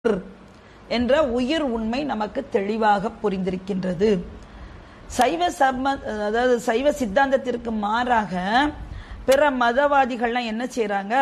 என்ற உயிர் உண்மை நமக்கு தெளிவாக புரிந்திருக்கின்றது சைவ சம்ம அதாவது சைவ சித்தாந்தத்திற்கு மாறாக பிற மதவாதிகள்லாம் என்ன செய்றாங்க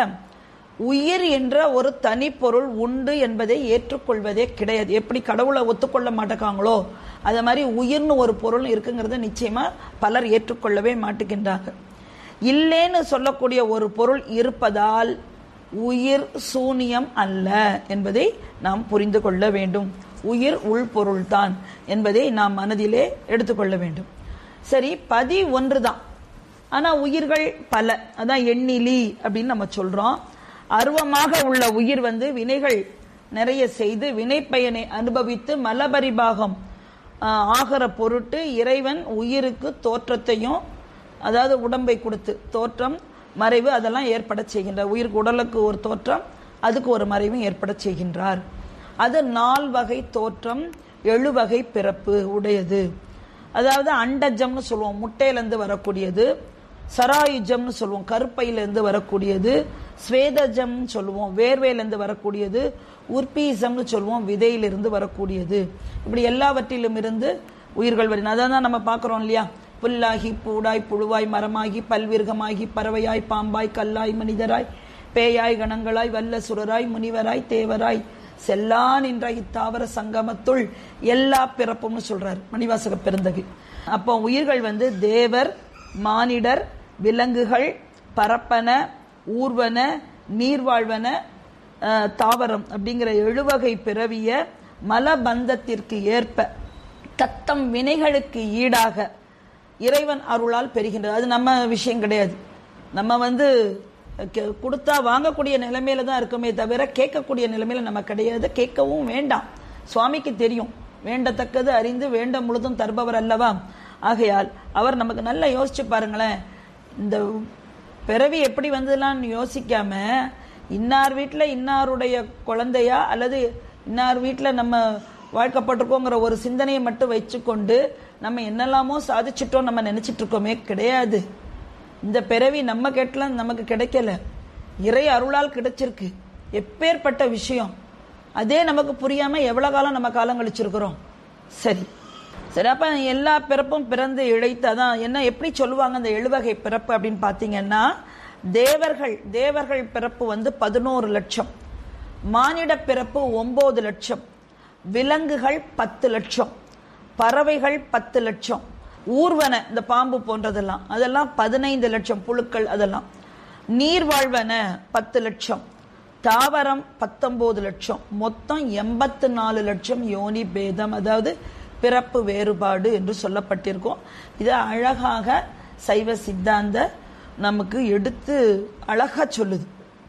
உயிர் என்ற ஒரு தனிப்பொருள் உண்டு என்பதை ஏற்றுக்கொள்வதே கிடையாது எப்படி கடவுளை ஒத்துக்கொள்ள மாட்டேங்காங்களோ அதே மாதிரி உயிர்னு ஒரு பொருள் இருக்குங்கிறத நிச்சயமா பலர் ஏற்றுக்கொள்ளவே மாட்டுகின்றாங்க இல்லேன்னு சொல்லக்கூடிய ஒரு பொருள் இருப்பதால் உயிர் சூனியம் அல்ல என்பதை நாம் புரிந்து கொள்ள வேண்டும் உயிர் உள்பொருள்தான் என்பதை நாம் மனதிலே எடுத்துக்கொள்ள வேண்டும் சரி பதி ஒன்றுதான் ஆனா உயிர்கள் பல அதான் எண்ணிலி அப்படின்னு நம்ம சொல்றோம் அருவமாக உள்ள உயிர் வந்து வினைகள் நிறைய செய்து வினைப்பயனை அனுபவித்து மலபரிபாகம் ஆஹ், ஆகிற பொருட்டு இறைவன் உயிருக்கு தோற்றத்தையும் அதாவது உடம்பை கொடுத்து தோற்றம் மறைவு அதெல்லாம் ஏற்பட செய்கின்றார் உயிருக்கு உடலுக்கு ஒரு தோற்றம் அதுக்கு ஒரு மறைவும் ஏற்பட செய்கின்றார் அது நால் வகை தோற்றம் எழு வகை பிறப்பு உடையது அதாவது அண்டஜம்னு சொல்லுவோம் முட்டையிலிருந்து வரக்கூடியது சராயுஜம்னு சொல்லுவோம் கருப்பையிலிருந்து வரக்கூடியது ஸ்வேதஜம்னு சொல்லுவோம் வேர்வையிலிருந்து வரக்கூடியது உற்பீசம்னு சொல்லுவோம் விதையிலிருந்து வரக்கூடியது இப்படி எல்லாவற்றிலும் இருந்து உயிர்கள் வருகிறது அதான் நம்ம பார்க்குறோம் இல்லையா புல்லாகி பூடாய் புழுவாய் மரமாகி பல்விருகமாகி பறவையாய் பாம்பாய் கல்லாய் மனிதராய் பேயாய் கணங்களாய் வல்ல சுரராய் முனிவராய் தேவராய் செல்லா நின்ற இத்தாவர சங்கமத்துள் எல்லா பிறப்பும்னு சொல்றாரு மணிவாசக பெருந்தகை அப்போ உயிர்கள் வந்து தேவர் மானிடர் விலங்குகள் பரப்பன ஊர்வன நீர்வாழ்வன அஹ், தாவரம் அப்படிங்கிற எழுவகை பிறவிய மலபந்தத்திற்கு ஏற்ப தத்தம் வினைகளுக்கு ஈடாக இறைவன் அருளால் பெறுகின்றது அது நம்ம விஷயம் கிடையாது நம்ம வந்து கே- கொடுத்தா வாங்கக்கூடிய நிலைமையில தான் இருக்குமே தவிர கேட்கக்கூடிய நிலைமையில நம்ம கிடையாது கேட்கவும் வேண்டாம் சுவாமிக்கு தெரியும் வேண்டத்தக்கது அறிந்து வேண்ட முழுதும் தருபவர் அல்லவா ஆகையால் அவர் நமக்கு நல்லா யோசிச்சு பாருங்களேன் இந்த பிறவி எப்படி வந்ததுலாம் யோசிக்காம இன்னார் வீட்டுல இன்னாருடைய குழந்தையா அல்லது இன்னார் வீட்டுல நம்ம வாழ்க்கப்பட்டிருக்கோங்கிற ஒரு சிந்தனையை மட்டும் வச்சுக்கொண்டு நம்ம என்னெல்லாமோ சாதிச்சிட்டோம் நம்ம நினைச்சிட்டு இருக்கோமே கிடையாது இந்த பிறவி நம்ம கேட்டலாம் நமக்கு கிடைக்கல இறை அருளால் கிடைச்சிருக்கு எப்பேற்பட்ட விஷயம் அதே நமக்கு புரியாம எவ்வளவு காலம் நம்ம காலம் கழிச்சிருக்கிறோம் சரி சரி அப்ப எல்லா பிறப்பும் பிறந்து இழைத்து அதான் என்ன எப்படி சொல்லுவாங்க அந்த எழுவகை பிறப்பு அப்படின்னு பாத்தீங்கன்னா தேவர்கள் தேவர்கள் பிறப்பு வந்து பதினோரு லட்சம் மானிட பிறப்பு ஒன்பது லட்சம் விலங்குகள் பத்து லட்சம் பறவைகள் பத்து லட்சம் ஊர்வன இந்த பாம்பு போன்றதெல்லாம் அதெல்லாம் பதினைந்து லட்சம் புழுக்கள் அதெல்லாம் நீர்வாழ்வன பத்து லட்சம் தாவரம் பத்தொன்பது லட்சம் மொத்தம் எண்பத்து நாலு லட்சம் யோனி பேதம் அதாவது பிறப்பு வேறுபாடு என்று சொல்லப்பட்டிருக்கும் இது அழகாக சைவ சித்தாந்த நமக்கு எடுத்து அழகா சொல்லுது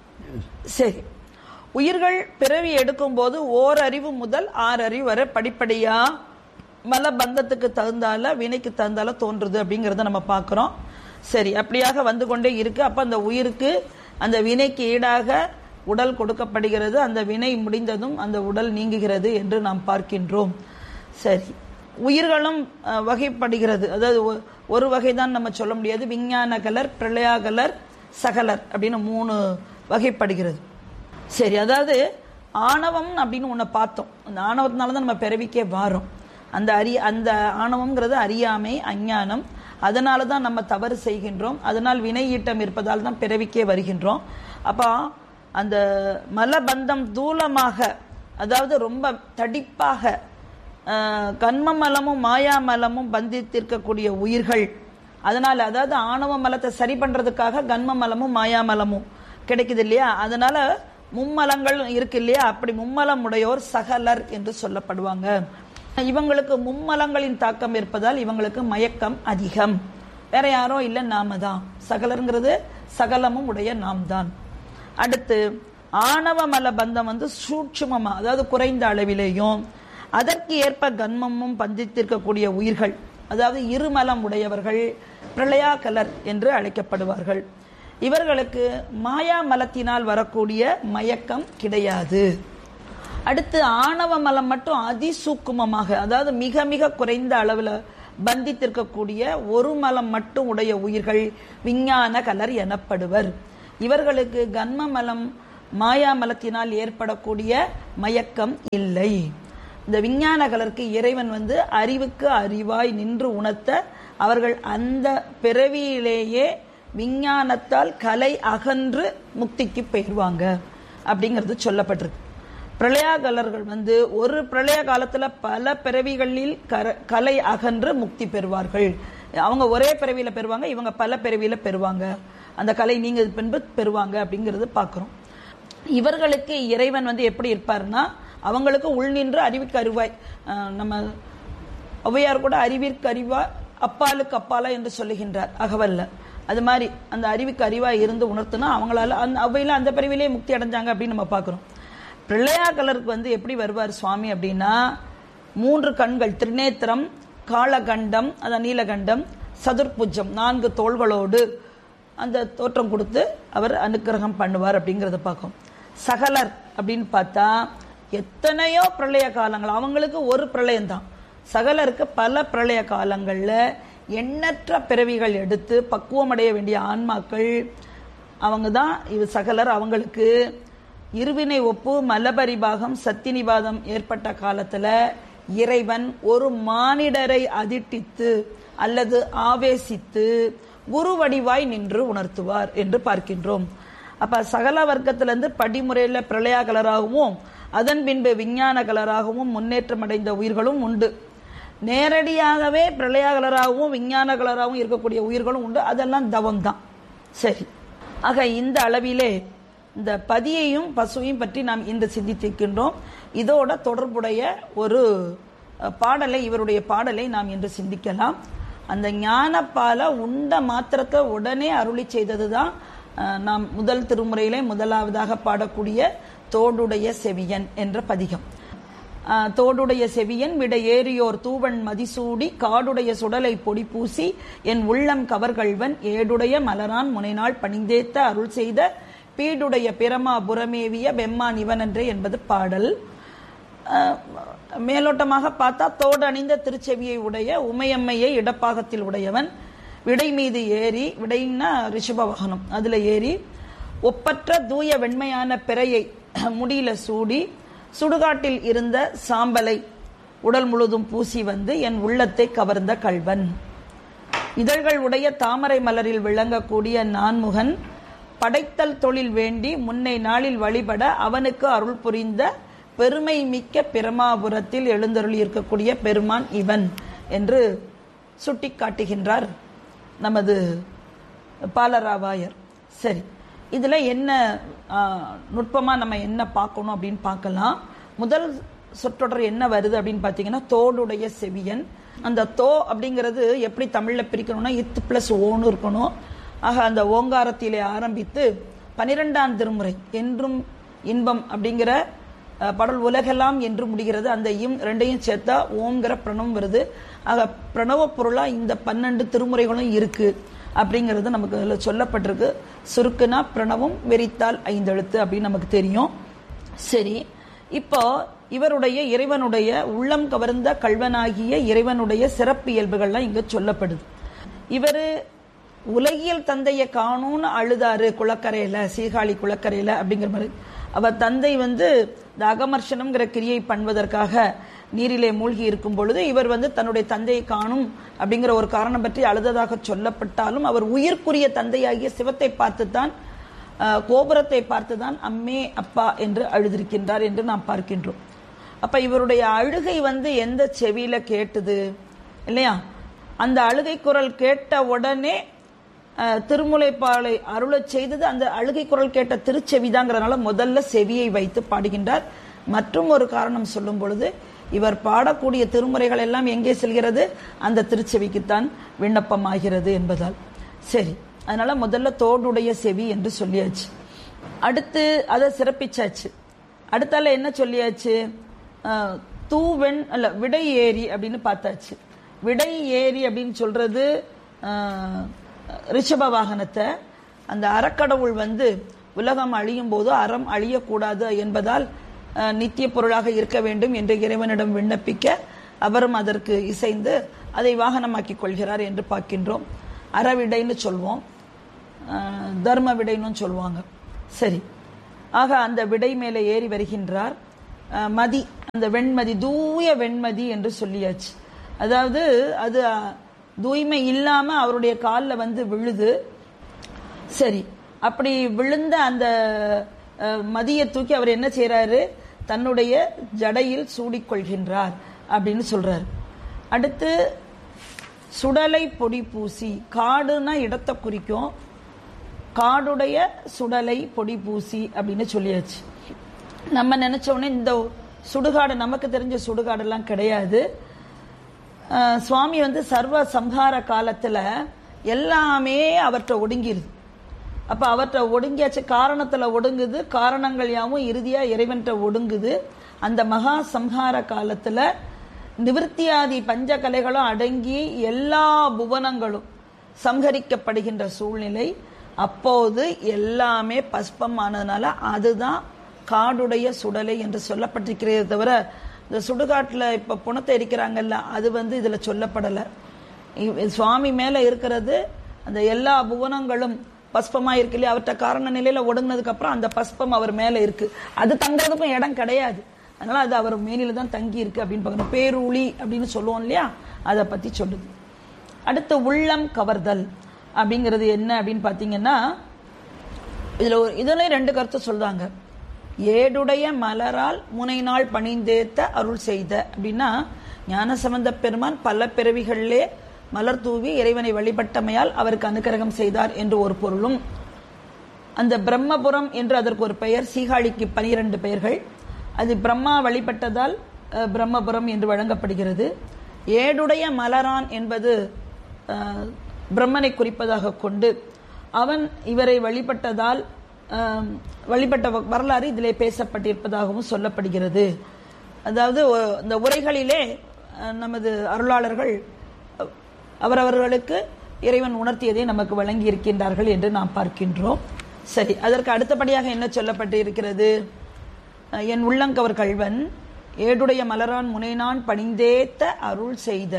சரி உயிர்கள் பிறவி எடுக்கும்போது ஓரறிவு முதல் ஆறு அறிவு வரை படிப்படியா மலபந்தத்துக்கு தகுந்தால வினைக்கு தகுந்தால தோன்றுது அப்படிங்கறத நம்ம பார்க்கிறோம் சரி அப்படியாக வந்து கொண்டே இருக்கு அப்ப அந்த உயிருக்கு அந்த வினைக்கு ஈடாக உடல் கொடுக்கப்படுகிறது அந்த வினை முடிந்ததும் அந்த உடல் நீங்குகிறது என்று நாம் பார்க்கின்றோம் சரி உயிர்களும் அஹ், வகைப்படுகிறது அதாவது ஒ- ஒரு வகை தான் நம்ம சொல்ல முடியாது விஞ்ஞான கலர் பிரளயா கலர் சகலர் அப்படின்னு மூணு வகைப்படுகிறது சரி அதாவது ஆணவம் அப்படின்னு ஒன்றை பார்த்தோம் அந்த ஆணவத்தினால தான் நம்ம பிறவிக்கே வாரோம் அந்த அறி அந்த ஆணவம்ங்கிறது அறியாமை அஞ்ஞானம் அதனால தான் நம்ம தவறு செய்கின்றோம் அதனால் வினை ஈட்டம் இருப்பதால் தான் பிறவிக்கே வருகின்றோம் அப்போ அந்த மலபந்தம் தூலமாக அதாவது ரொம்ப தடிப்பாக ஆஹ், கன்ம மலமும் மாயா மலமும் பந்தித்திருக்கக்கூடிய உயிர்கள் அதனால அதாவது ஆணவ மலத்தை சரி பண்றதுக்காக கன்ம மலமும் மாயா மலமும் கிடைக்குது இல்லையா அதனால மும்மலங்கள் இருக்கு இல்லையா அப்படி மும்மலம் உடையோர் சகலர் என்று சொல்லப்படுவாங்க இவங்களுக்கு மும்மலங்களின் தாக்கம் இருப்பதால் இவங்களுக்கு மயக்கம் அதிகம் வேற யாரோ இல்லை நாம தான் சகலருங்கிறது சகலமும் உடைய நாம் தான் அடுத்து ஆணவ மல பந்தம் வந்து சூட்சுமமா அதாவது குறைந்த அளவிலேயும் அதற்கு ஏற்ப கன்மமும் பந்தித்திருக்கக்கூடிய உயிர்கள் அதாவது இருமலம் உடையவர்கள் பிரளயா கலர் என்று அழைக்கப்படுவார்கள் இவர்களுக்கு மாயா மலத்தினால் வரக்கூடிய மயக்கம் கிடையாது அடுத்து ஆணவ மலம் மட்டும் அதிசூக்குமமாக அதாவது மிக மிக குறைந்த அளவுல பந்தித்திருக்கக்கூடிய ஒரு மலம் மட்டும் உடைய உயிர்கள் விஞ்ஞான கலர் எனப்படுவர் இவர்களுக்கு கன்ம மலம் மாயாமலத்தினால் ஏற்படக்கூடிய மயக்கம் இல்லை இந்த விஞ்ஞானகலருக்கு இறைவன் வந்து அறிவுக்கு அறிவாய் நின்று உணர்த்த அவர்கள் அந்த பிறவியிலேயே விஞ்ஞானத்தால் கலை அகன்று முக்திக்கு போயிடுவாங்க அப்படிங்கிறது சொல்லப்பட்டிருக்கு பிரளயாகலர்கள் வந்து ஒரு பிரளய காலத்துல பல பிறவிகளில் கர- கலை அகன்று முக்தி பெறுவார்கள் அவங்க ஒரே பிறவியில பெறுவாங்க இவங்க பல பிறவியில பெறுவாங்க அந்த கலை நீங்க பின்பு பெறுவாங்க அப்படிங்கிறது பார்க்கிறோம் இவர்களுக்கு இறைவன் வந்து எப்படி இருப்பாருன்னா அவங்களுக்கு உள் நின்று அறிவுக்கு அறிவாய் அஹ் நம்ம ஔவையார் கூட அறிவிற்கு அறிவா அப்பாலுக்கு அப்பாலா என்று சொல்லுகின்றார் அகவல்ல அது மாதிரி அந்த அறிவுக்கு அறிவா இருந்து உணர்த்துனா அவங்களால அந்த அவையில அந்த பிரிவிலே முக்தி அடைஞ்சாங்க அப்படின்னு நம்ம பார்க்கிறோம் பிள்ளையாக்கலருக்கு வந்து எப்படி வருவார் சுவாமி அப்படின்னா மூன்று கண்கள் திருநேத்திரம் காளகண்டம் அதான் நீலகண்டம் சதுர்புஜம் நான்கு தோள்களோடு அந்த தோற்றம் கொடுத்து அவர் அனுக்கிரகம் பண்ணுவார் அப்படிங்கறத பார்க்கும் சகலர் அப்படின்னு பார்த்தா எத்தனையோ பிரளய காலங்கள் அவங்களுக்கு ஒரு பிரளயம் தான் சகலருக்கு பல பிரளய காலங்கள்ல எண்ணற்ற பிறவிகள் எடுத்து பக்குவமடைய வேண்டிய ஆன்மாக்கள் அவங்க தான் இவ சகலர் அவங்களுக்கு இருவினை ஒப்பு மலபரிபாகம் சத்தினிவாதம் ஏற்பட்ட காலத்துல இறைவன் ஒரு மானிடரை அதிட்டித்து அல்லது ஆவேசித்து குரு வடிவாய் நின்று உணர்த்துவார் என்று பார்க்கின்றோம் அப்ப சகல வர்க்கத்திலிருந்து படிமுறையில பிரளயா கலராகவும் அதன் பின்பு விஞ்ஞான கலராகவும் முன்னேற்றம் அடைந்த உயிர்களும் உண்டு நேரடியாகவே பிரளயா கலராகவும் விஞ்ஞான கலராகவும் இருக்கக்கூடிய உயிர்களும் உண்டு அதெல்லாம் தவம் தான் சரி ஆக இந்த அளவிலே இந்த பதியையும் பசுவையும் பற்றி நாம் இன்று சிந்தித்திருக்கின்றோம் இதோட தொடர்புடைய ஒரு அஹ், பாடலை இவருடைய பாடலை நாம் இன்று சிந்திக்கலாம் அந்த ஞானப்பால உண்ட மாத்திரத்தை உடனே அருளி செய்ததுதான் அஹ், நாம் முதல் திருமுறையிலே முதலாவதாக பாடக்கூடிய தோடுடைய செவியன் என்ற பதிகம் ஆஹ் தோடுடைய செவியன் விட ஏறியோர் தூவன் மதிசூடி காடுடைய சுடலை பொடி பூசி என் உள்ளம் கவர்கள்வன் ஏடுடைய மலரான் முனைநாள் பணிந்தேத்த அருள் செய்த பீடுடைய பிரமா புறமேவிய பெம்மான் இவனன்றே என்பது பாடல் ஆஹ் மேலோட்டமாக பார்த்தா தோடு அணிந்த திருச்செவியை உடைய உமையம்மையை இடப்பாகத்தில் உடையவன் விடை மீது ஏறி விடைன்னா ரிஷப வாகனம் அதுல ஏறி ஒப்பற்ற தூய வெண்மையான பிறையை முடியில சூடி சுடுகாட்டில் இருந்த சாம்பலை உடல் முழுதும் பூசி வந்து என் உள்ளத்தை கவர்ந்த கள்வன் இதழ்கள் உடைய தாமரை மலரில் விளங்கக்கூடிய நான்முகன் படைத்தல் தொழில் வேண்டி முன்னை நாளில் வழிபட அவனுக்கு அருள் புரிந்த பெருமை மிக்க பிரமாபுரத்தில் எழுந்தருளி இருக்கக்கூடிய பெருமான் இவன் என்று சுட்டிக்காட்டுகின்றார் நமது பாலராவாயர் சரி இதுல என்ன ஆ, நுட்பமா நம்ம என்ன பார்க்கணும் அப்படின்னு பார்க்கலாம் முதல் சொற்றொடர் என்ன வருது அப்படின்னு பார்த்தீங்கன்னா தோடுடைய செவியன் அந்த தோ அப்படிங்கிறது எப்படி தமிழ்ல பிரிக்கணும்னா இத்து பிளஸ் ஓன்னு இருக்கணும் ஆக அந்த ஓங்காரத்திலே ஆரம்பித்து பனிரெண்டாம் திருமுறை என்றும் இன்பம் அப்படிங்கிற அஹ், பாடல் உலகெல்லாம் என்று முடிகிறது அந்த இம் ரெண்டையும் சேர்த்தா ஓங்கிற பிரணவம் வருது ஆக பிரணவ பொருளா இந்த பன்னெண்டு திருமுறைகளும் இருக்கு அப்படிங்கிறது நமக்கு அதுல சொல்லப்பட்டிருக்கு சுருக்குனா பிரணவம் வெறித்தால் ஐந்தெழுத்து அப்படின்னு நமக்கு தெரியும் சரி இப்போ இவருடைய இறைவனுடைய உள்ளம் கவர்ந்த கல்வனாகிய இறைவனுடைய சிறப்பு இயல்புகள்லாம் இங்க சொல்லப்படுது இவரு உலகியல் தந்தையை காணும்னு அழுதாரு குளக்கரையில சீர்காழி குளக்கரையில அப்படிங்கிற மாதிரி அவர் தந்தை வந்து இந்த அகமர்ஷனம்ங்கிற கிரியை பண்ணுவதற்காக நீரிலே மூழ்கி இருக்கும் பொழுது இவர் வந்து தன்னுடைய தந்தையை காணும் அப்படிங்கிற ஒரு காரணம் பற்றி அழுததாக சொல்லப்பட்டாலும் அவர் உயிர்க்குரிய தந்தையாகிய சிவத்தை பார்த்துத்தான் அஹ், கோபுரத்தை பார்த்துதான் அம்மே அப்பா என்று அழுதிருக்கின்றார் என்று நாம் பார்க்கின்றோம் அப்ப இவருடைய அழுகை வந்து எந்த செவியில கேட்டது இல்லையா அந்த அழுகை குரல் கேட்ட உடனே அஹ், திருமுலைப்பாலை அருளச் செய்தது அந்த அழுகை குரல் கேட்ட திருச்செவிதாங்கிறதுனால முதல்ல செவியை வைத்து பாடுகின்றார் மற்றும் ஒரு காரணம் சொல்லும் பொழுது இவர் பாடக்கூடிய திருமுறைகள் எல்லாம் எங்கே செல்கிறது அந்த திருச்செவிக்குத்தான் விண்ணப்பமாகிறது என்பதால் சரி அதனால முதல்ல தோடுடைய செவி என்று சொல்லியாச்சு அடுத்து அதை சிறப்பிச்சாச்சு அடுத்தால என்ன சொல்லியாச்சு அஹ், தூவெண் அல்ல விடை ஏரி அப்படின்னு பார்த்தாச்சு விடை ஏரி அப்படின்னு சொல்றது அஹ், ரிஷப வாகனத்தை அந்த அறக்கடவுள் வந்து உலகம் அழியும் போது அறம் அழியக்கூடாது என்பதால் அஹ், நித்திய பொருளாக இருக்க வேண்டும் என்று இறைவனிடம் விண்ணப்பிக்க அவரும் அதற்கு இசைந்து அதை வாகனமாக்கிக் கொள்கிறார் என்று பார்க்கின்றோம் அறவிடைன்னு சொல்வோம் அஹ், தர்ம விடைன்னு சொல்லுவாங்க சரி ஆக அந்த விடை மேலே ஏறி வருகின்றார் அஹ், மதி அந்த வெண்மதி தூய வெண்மதி என்று சொல்லியாச்சு அதாவது அது அஹ், தூய்மை இல்லாம அவருடைய காலில் வந்து விழுது சரி அப்படி விழுந்த அந்த அஹ், மதியை தூக்கி அவர் என்ன செய்றாரு தன்னுடைய ஜடையில் சூடிக்கொள்கின்றார் அப்படின்னு சொல்றாரு அடுத்து சுடலை பொடி பூசி காடுனா இடத்தை குறிக்கும் காடுடைய சுடலை பொடி பூசி அப்படின்னு சொல்லியாச்சு நம்ம நினைச்ச உடனே இந்த சுடுகாடு நமக்கு தெரிஞ்ச சுடுகாடெல்லாம் கிடையாது அஹ், சுவாமி வந்து சர்வ சம்ஹார காலத்துல எல்லாமே அவற்றை ஒடுங்கிருது அப்ப அவற்றை ஒடுங்கியாச்சு காரணத்துல ஒடுங்குது காரணங்கள் யாவும் இறுதியா இறைவன்கிட்ட ஒடுங்குது அந்த மகா சம்ஹார காலத்துல நிவிருத்தியாதி பஞ்ச கலைகளும் அடங்கி எல்லா புவனங்களும் சம்ஹரிக்கப்படுகின்ற சூழ்நிலை அப்போது எல்லாமே பஸ்பமானதுனால அதுதான் காடுடைய சுடலை என்று சொல்லப்பட்டிருக்கிறதே தவிர இந்த சுடுகாட்டுல இப்ப புணத்தை எரிக்கிறாங்கல்ல அது வந்து இதுல சொல்லப்படல இவ்- சுவாமி மேல இருக்கிறது அந்த எல்லா புவனங்களும் பஸ்பமா இருக்கு இல்லையா அவர்கிட்ட காரண நிலையில ஒடுங்கினதுக்கு அப்புறம் அந்த பஸ்பம் அவர் மேல இருக்கு அது தங்குறதுக்கும் இடம் கிடையாது அதனால அது அவர் மேனில தான் தங்கி இருக்கு அப்படின்னு பார்க்கணும் பேரூழி அப்படின்னு சொல்லுவோம் இல்லையா அதை பத்தி சொல்லுது அடுத்து உள்ளம் கவர்தல் அப்படிங்கிறது என்ன அப்படின்னு பாத்தீங்கன்னா இதுல ஒரு இதுல ரெண்டு கருத்து சொல்றாங்க ஏடுடைய மலரால் முனை நாள் பணிந்தேத்த அருள் செய்த அப்படின்னா ஞானசம்பந்த பெருமான் பல பிறவிகளிலே மலர் தூவி இறைவனை வழிபட்டமையால் அவருக்கு அனுக்கிரகம் செய்தார் என்று ஒரு பொருளும் அந்த பிரம்மபுரம் என்று அதற்கு ஒரு பெயர் சீகாழிக்கு பனிரெண்டு பெயர்கள் அது பிரம்மா வழிபட்டதால் அஹ், பிரம்மபுரம் என்று வழங்கப்படுகிறது ஏடுடைய மலரான் என்பது அஹ், பிரம்மனை குறிப்பதாக கொண்டு அவன் இவரை வழிபட்டதால் அஹ், வழிபட்ட வ- வரலாறு இதிலே பேசப்பட்டிருப்பதாகவும் சொல்லப்படுகிறது அதாவது ஒ- இந்த உரைகளிலே அஹ், நமது அருளாளர்கள் அஹ், அவரவர்களுக்கு இறைவன் உணர்த்தியதை நமக்கு வழங்கி இருக்கின்றார்கள் என்று நாம் பார்க்கின்றோம் சரி அதற்கு அடுத்தபடியாக என்ன சொல்லப்பட்டு இருக்கிறது அஹ், என் உள்ளங்கவர் கள்வன் ஏடுடைய மலரான் முனைநான் பணிந்தேத்த அருள் செய்த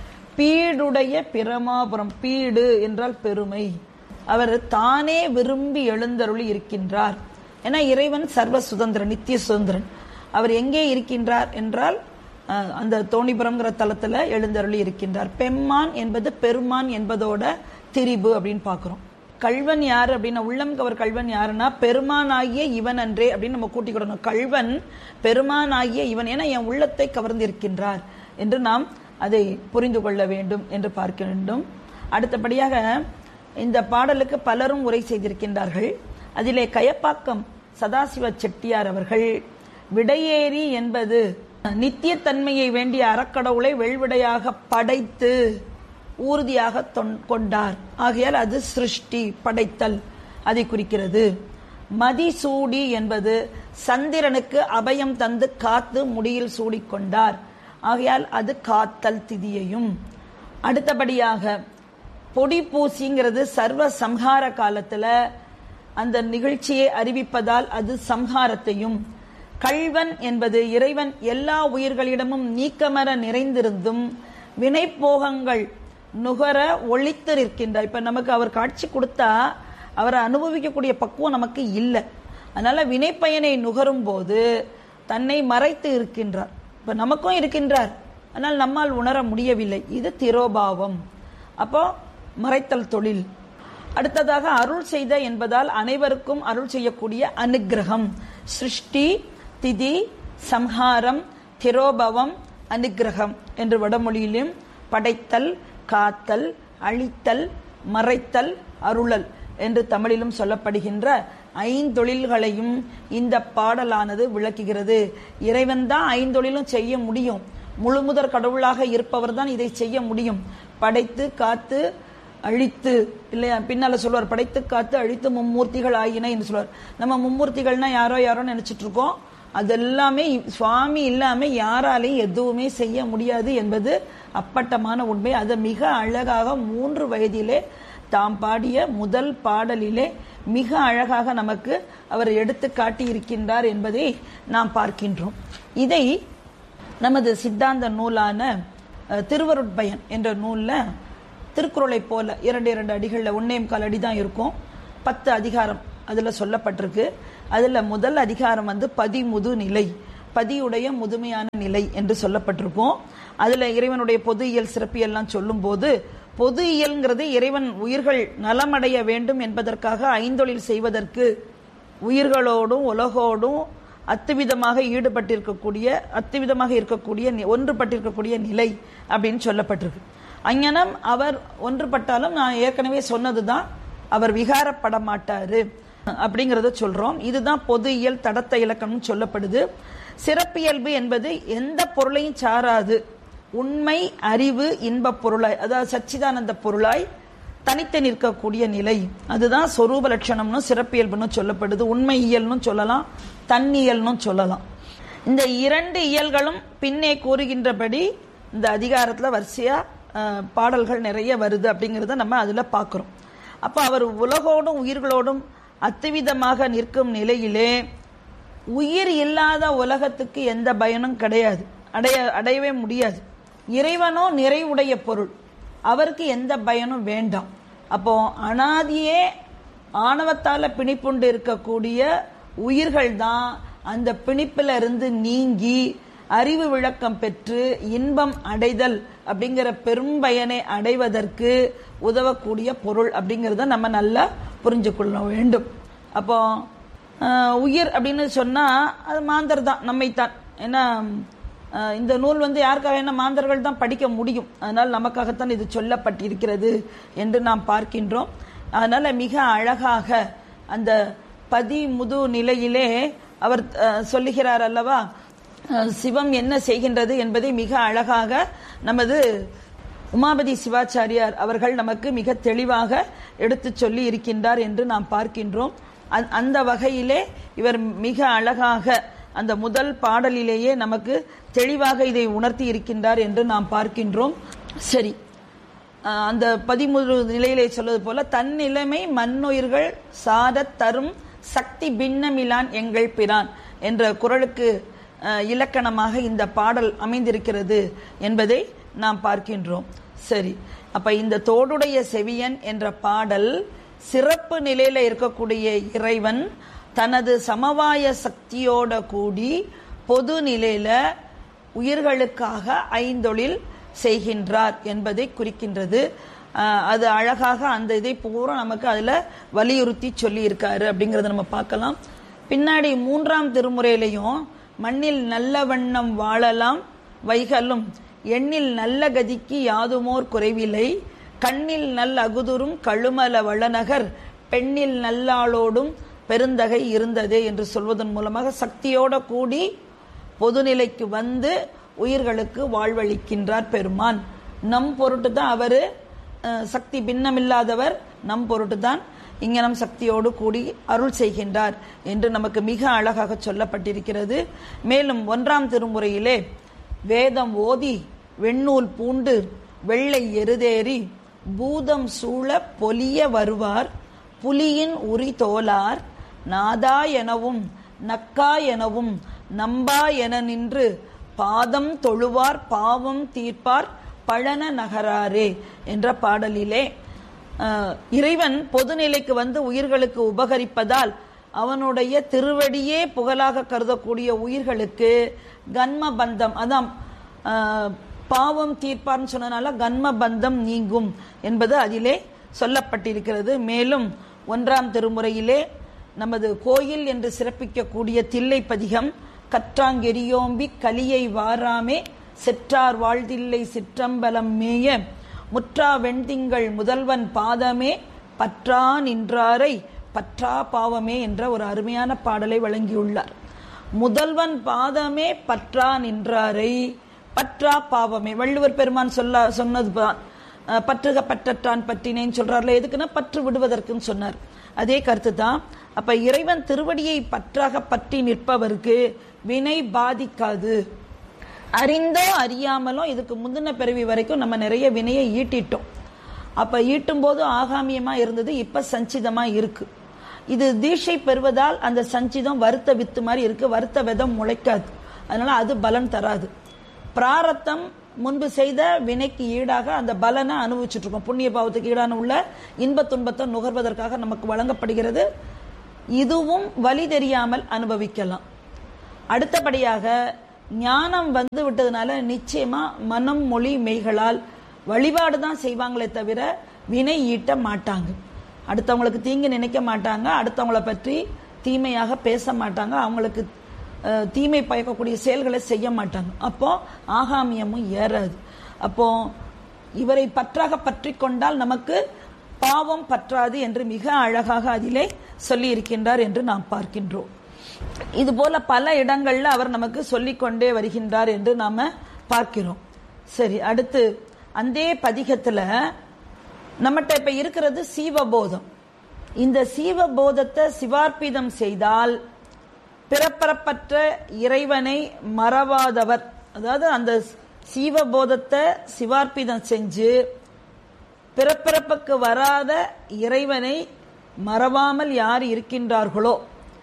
பீடுடைய பிரமாபுரம் பீடு என்றால் பெருமை அவர் தானே விரும்பி எழுந்தருளி இருக்கின்றார் ஏன்னா இறைவன் சர்வ சுதந்திரன் நித்திய சுதந்திரன் அவர் எங்கே இருக்கின்றார் என்றால் அஹ், அந்த தோணிபுரம்ங்கிற தலத்துல எழுந்தருளி இருக்கின்றார் பெம்மான் என்பது பெருமான் என்பதோட திரிபு அப்படின்னு பார்க்கிறோம் கள்வன் யாரு அப்படின்னா உள்ளம் கவர் கள்வன் யாருன்னா பெருமானாகிய இவன் அன்றே அப்படின்னு நம்ம கூட்டிக்கிடணும் கள்வன் பெருமானாகிய இவன் ஏன்னா என் உள்ளத்தை கவர்ந்திருக்கின்றார் என்று நாம் அதை புரிந்து கொள்ள வேண்டும் என்று பார்க்க வேண்டும் அடுத்தபடியாக இந்த பாடலுக்கு பலரும் உரை செய்திருக்கின்றார்கள் அதிலே கயப்பாக்கம் சதாசிவ செட்டியார் அவர்கள் விடையேறி என்பது நித்தியத்தன்மையை வேண்டிய அறக்கடவுளை வெள்விடையாக படைத்து ஊர்தியாக தொன்- கொண்டார் ஆகையால் அது சிருஷ்டி படைத்தல் அதை குறிக்கிறது மதிசூடி என்பது சந்திரனுக்கு அபயம் தந்து காத்து முடியில் சூடிக்கொண்டார் ஆகையால் அது காத்தல் திதியையும் அடுத்தபடியாக பொடி பூசிங்கிறது சர்வ சம்ஹார காலத்துல அந்த நிகழ்ச்சியை அறிவிப்பதால் அது சம்ஹாரத்தையும் கள்வன் என்பது இறைவன் எல்லா உயிர்களிடமும் நீக்கமர நிறைந்திருந்தும் வினைப்போகங்கள் நுகர ஒழித்து நிற்கின்றார் இப்ப நமக்கு அவர் காட்சி கொடுத்தா அவரை அனுபவிக்கக்கூடிய பக்குவம் நமக்கு இல்லை அதனால வினைப்பயனை நுகரும் போது தன்னை மறைத்து இருக்கின்றார் இப்ப நமக்கும் இருக்கின்றார் ஆனால் நம்மால் உணர முடியவில்லை இது திரோபாவம் அப்போ மறைத்தல் தொழில் அடுத்ததாக அருள் செய்த என்பதால் அனைவருக்கும் அருள் செய்யக்கூடிய அனுக்கிரகம் சிருஷ்டி திதி சம்ஹாரம் திரோபவம் அனுக்கிரகம் என்று வடமொழியிலும் படைத்தல் காத்தல் அழித்தல் மறைத்தல் அருளல் என்று தமிழிலும் சொல்லப்படுகின்ற ஐந்தொழில்களையும் இந்த பாடலானது விளக்குகிறது இறைவன் தான் ஐந்தொழிலும் செய்ய முடியும் முழுமுதற் கடவுளாக இருப்பவர் தான் இதை செய்ய முடியும் படைத்து காத்து அழித்து இல்லையா பின்னால சொல்வார் படைத்து காத்து அழித்து மும்மூர்த்திகள் ஆகின என்று சொல்வார் நம்ம மும்மூர்த்திகள்னா யாரோ யாரோ நினைச்சிட்டு இருக்கோம் அதெல்லாமே சுவாமி இல்லாம யாராலையும் எதுவுமே செய்ய முடியாது என்பது அப்பட்டமான உண்மை அதை மிக அழகாக மூன்று வயதிலே தாம் பாடிய முதல் பாடலிலே மிக அழகாக நமக்கு அவர் எடுத்து காட்டி இருக்கின்றார் என்பதை நாம் பார்க்கின்றோம் இதை நமது சித்தாந்த நூலான அஹ், திருவருட்பயன் என்ற நூல்ல திருக்குறளை போல இரண்டு இரண்டு அடிகளில் ஒன்னே கால் அடி தான் இருக்கும் பத்து அதிகாரம் அதுல சொல்லப்பட்டிருக்கு அதுல முதல் அதிகாரம் வந்து பதிமுது நிலை பதியுடைய முதுமையான நிலை என்று சொல்லப்பட்டிருக்கும் அதுல இறைவனுடைய பொது இயல் சிறப்பியெல்லாம் சொல்லும் போது பொது இயல்ங்கிறது இறைவன் உயிர்கள் நலமடைய வேண்டும் என்பதற்காக ஐந்தொழில் செய்வதற்கு உயிர்களோடும் உலகோடும் அத்துவிதமாக ஈடுபட்டிருக்கக்கூடிய அத்துவிதமாக இருக்கக்கூடிய நி- ஒன்றுபட்டிருக்கக்கூடிய நிலை அப்படின்னு சொல்லப்பட்டிருக்கு அங்ஙனம் அவர் ஒன்றுபட்டாலும் நான் ஏற்கனவே சொன்னதுதான் அவர் விகாரப்பட மாட்டாரு அப்படிங்கறத சொல்றோம் இதுதான் பொது இயல் தடத்த இலக்கணம் சொல்லப்படுது சிறப்பியல்பு என்பது எந்த பொருளையும் சாராது உண்மை அறிவு இன்பப் பொருளாய் அதாவது சச்சிதானந்த பொருளாய் தனித்து நிற்கக்கூடிய நிலை அதுதான் சொரூப லட்சணம்னு சிறப்பியல்புன்னு சொல்லப்படுது உண்மை இயல்னு சொல்லலாம் தன்னியல்னு சொல்லலாம் இந்த இரண்டு இயல்களும் பின்னே கூறுகின்றபடி இந்த அதிகாரத்துல வரிசையா அஹ், பாடல்கள் நிறைய வருது அப்படிங்கறத நம்ம அதுல பார்க்கிறோம் அப்ப அவர் உலகோடும் உயிர்களோடும் அத்துவிதமாக நிற்கும் நிலையிலே உயிர் இல்லாத உலகத்துக்கு எந்த பயனும் கிடையாது அடைய அடையவே முடியாது இறைவனோ நிறைவுடைய பொருள் அவருக்கு எந்த பயனும் வேண்டாம் அப்போ அனாதியே ஆணவத்தால பிணிப்புண்டு இருக்கக்கூடிய உயிர்கள் தான் அந்த பிணிப்பில இருந்து நீங்கி அறிவு விளக்கம் பெற்று இன்பம் அடைதல் அப்படிங்கிற பெரும் பயனை அடைவதற்கு உதவக்கூடிய பொருள் அப்படிங்கறத நம்ம நல்லா புரிஞ்சு கொள்ள வேண்டும் அப்போ ஆஹ், உயிர் அப்படின்னு சொன்னா அது மாந்தர் தான் நம்மைத்தான் ஏன்னா ஆஹ், இந்த நூல் வந்து யாருக்காக என்ன மாந்தர்கள் தான் படிக்க முடியும் அதனால் நமக்காகத்தான் இது சொல்லப்பட்டிருக்கிறது என்று நாம் பார்க்கின்றோம் அதனால மிக அழகாக அந்த பதி முது நிலையிலே அவர் ஆஹ், சொல்லுகிறார் அல்லவா ஆஹ், சிவம் என்ன செய்கின்றது என்பதை மிக அழகாக நமது உமாபதி சிவாச்சாரியார் அவர்கள் நமக்கு மிக தெளிவாக எடுத்துச் சொல்லி இருக்கின்றார் என்று நாம் பார்க்கின்றோம் அந்த- அந்த வகையிலே இவர் மிக அழகாக அந்த முதல் பாடலிலேயே நமக்கு தெளிவாக இதை உணர்த்தி இருக்கின்றார் என்று நாம் பார்க்கின்றோம் சரி ஆஹ் அந்த பதிமூன்று நிலையிலே சொல்வது போல தன் நிலைமை மண்ணுயிர்கள் சாரத் தரும் சக்தி பின்னமிலான் எங்கள் பிரான் என்ற குரலுக்கு ஆஹ் இலக்கணமாக இந்த பாடல் அமைந்திருக்கிறது என்பதை நாம் பார்க்கின்றோம் சரி அப்ப இந்த தோடுடைய செவியன் என்ற பாடல் சிறப்பு நிலையில இருக்கக்கூடிய இறைவன் தனது சமவாய சக்தியோட கூடி பொது நிலையில உயிர்களுக்காக ஐந்தொழில் செய்கின்றார் என்பதை குறிக்கின்றது ஆஹ் அது அழகாக அந்த இதை பூரா நமக்கு அதுல வலியுறுத்தி சொல்லி இருக்காரு அப்படிங்கறத நம்ம பார்க்கலாம் பின்னாடி மூன்றாம் திருமுறையிலையும் மண்ணில் நல்ல வண்ணம் வாழலாம் வைகலும் எண்ணில் நல்ல கதிக்கு யாதுமோர் குறைவில்லை கண்ணில் நல் அகுதுரும் கழுமல வளநகர் பெண்ணில் நல்லாளோடும் பெருந்தகை இருந்ததே என்று சொல்வதன் மூலமாக சக்தியோட கூடி பொதுநிலைக்கு வந்து உயிர்களுக்கு வாழ்வளிக்கின்றார் பெருமான் நம் பொருட்டு தான் அவரு அஹ், சக்தி பின்னமில்லாதவர் நம் பொருட்டு தான் இங்கனம் சக்தியோடு கூடி அருள் செய்கின்றார் என்று நமக்கு மிக அழகாக சொல்லப்பட்டிருக்கிறது மேலும் ஒன்றாம் திருமுறையிலே வேதம் ஓதி வெண்ணூல் பூண்டு வெள்ளை எருதேறி பூதம் சூழ பொலிய வருவார் புலியின் உரி தோலார் நாதா எனவும் நக்கா எனவும் நம்பா என நின்று பாதம் தொழுவார் பாவம் தீர்ப்பார் பழன நகராரே என்ற பாடலிலே அஹ், இறைவன் பொதுநிலைக்கு வந்து உயிர்களுக்கு உபகரிப்பதால் அவனுடைய திருவடியே புகழாக கருதக்கூடிய உயிர்களுக்கு கன்ம பந்தம் அதான் அஹ், பாவம் தீர்ப்பார்னு சொன்னதுனால கன்ம பந்தம் நீங்கும் என்பது அதிலே சொல்லப்பட்டிருக்கிறது மேலும் ஒன்றாம் திருமுறையிலே நமது கோயில் என்று சிறப்பிக்கக்கூடிய தில்லை பதிகம் கற்றாங்கெரியோம்பி கலியை வாராமே செற்றார் வாழ்தில்லை சிற்றம்பலம் மேய முற்றா வெண்திங்கள் முதல்வன் பாதமே பற்றா நின்றாரை பற்றா பாவமே என்ற ஒரு அருமையான பாடலை வழங்கியுள்ளார் முதல்வன் பாதமே பற்றா நின்றாரை பற்றா பாவமே வள்ளுவர் பெருமான் சொல்ல சொன்னது பா- அஹ் பற்றுக பற்றற்றான் பற்றினேன்னு சொல்றாருல எதுக்குன்னா பற்று விடுவதற்குன்னு சொன்னார் அதே கருத்து தான் அப்ப இறைவன் திருவடியை பற்றாக பற்றி நிற்பவருக்கு வினை பாதிக்காது அறிந்தோ அறியாமலோ இதுக்கு முந்தின பிறவி வரைக்கும் நம்ம நிறைய வினையை ஈட்டிட்டோம் அப்ப ஈட்டும் போது ஆகாமியமா இருந்தது இப்ப சஞ்சிதமா இருக்கு இது தீட்சை பெறுவதால் அந்த சஞ்சிதம் வருத்த வித்து மாதிரி இருக்கு வருத்த விதம் முளைக்காது அதனால அது பலன் தராது பிராரத்தம் முன்பு செய்த வினைக்கு ஈடாக அந்த பலனை அனுபவிச்சுட்டு இருக்கோம் புண்ணிய பாவத்துக்கு ஈடான உள்ள இன்ப துன்பத்தை நுகர்வதற்காக நமக்கு வழங்கப்படுகிறது இதுவும் வழி தெரியாமல் அனுபவிக்கலாம் அடுத்தபடியாக ஞானம் வந்து விட்டதுனால நிச்சயமா மனம் மொழி மெய்களால் வழிபாடு தான் செய்வாங்களே தவிர வினை ஈட்ட மாட்டாங்க அடுத்தவங்களுக்கு தீங்கு நினைக்க மாட்டாங்க அடுத்தவங்கள பற்றி தீமையாக பேச மாட்டாங்க அவங்களுக்கு அஹ், தீமை பயக்கக்கூடிய செயல்களை செய்ய மாட்டாங்க அப்போ ஆகாமியமும் ஏறாது அப்போ இவரை பற்றாக பற்றி கொண்டால் நமக்கு பாவம் பற்றாது என்று மிக அழகாக அதிலே சொல்லி இருக்கின்றார் என்று நாம் பார்க்கின்றோம் இது போல பல இடங்கள்ல அவர் நமக்கு சொல்லிக் கொண்டே வருகின்றார் என்று நாம பார்க்கிறோம் சரி அடுத்து அந்த பதிகத்துல நம்மகிட்ட இப்ப இருக்கிறது சீவபோதம் இந்த சீவபோதத்தை சிவார்ப்பிதம் செய்தால் பிறப்பரப்பற்ற இறைவனை மறவாதவர் அதாவது அந்த சீவபோதத்தை சிவார்ப்பிதம் செஞ்சு பிறப்பிறப்புக்கு வராத இறைவனை மறவாமல் யார் இருக்கின்றார்களோ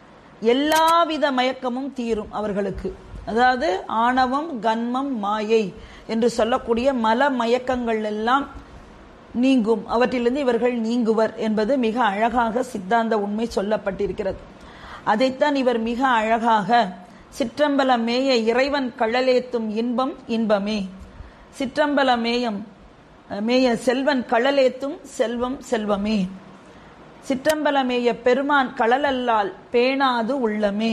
எல்லாவித மயக்கமும் தீரும் அவர்களுக்கு அதாவது ஆணவம் கன்மம் மாயை என்று சொல்லக்கூடிய மல மயக்கங்கள் எல்லாம் நீங்கும் அவற்றிலிருந்து இவர்கள் நீங்குவர் என்பது மிக அழகாக சித்தாந்த உண்மை சொல்லப்பட்டிருக்கிறது அதைத்தான் இவர் மிக அழகாக சிற்றம்பல மேய இறைவன் கழலேத்தும் இன்பம் இன்பமே சிற்றம்பல மேயம் மேய செல்வன் கழலேத்தும் செல்வம் செல்வமே சிற்றம்பலமேய பெருமான் களலல்லால் பேணாது உள்ளமே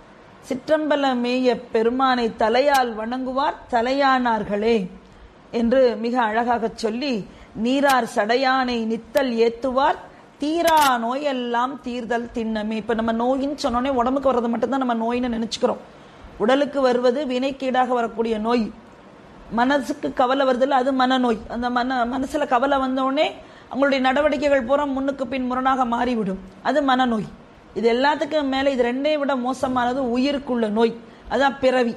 சிற்றம்பலமேய பெருமானை தலையால் வணங்குவார் தலையானார்களே என்று மிக அழகாக சொல்லி நீரார் சடையானை நித்தல் ஏத்துவார் தீரா நோயெல்லாம் தீர்தல் திண்ணமே இப்ப நம்ம நோயின்னு சொன்னோடனே உடம்புக்கு வர்றது மட்டும்தான் நம்ம நோயின்னு நினைச்சுக்கிறோம் உடலுக்கு வருவது வினைக்கீடாக வரக்கூடிய நோய் மனசுக்கு கவலை வருதுல்ல அது மனநோய் அந்த மன மனசுல கவலை வந்தோடனே அவங்களுடைய நடவடிக்கைகள் பூரா முன்னுக்கு பின் முரணாக மாறிவிடும் அது மனநோய் இது எல்லாத்துக்கும் மேல இது ரெண்டையும் விட மோசமானது உயிருக்குள்ள நோய் அதான் பிறவி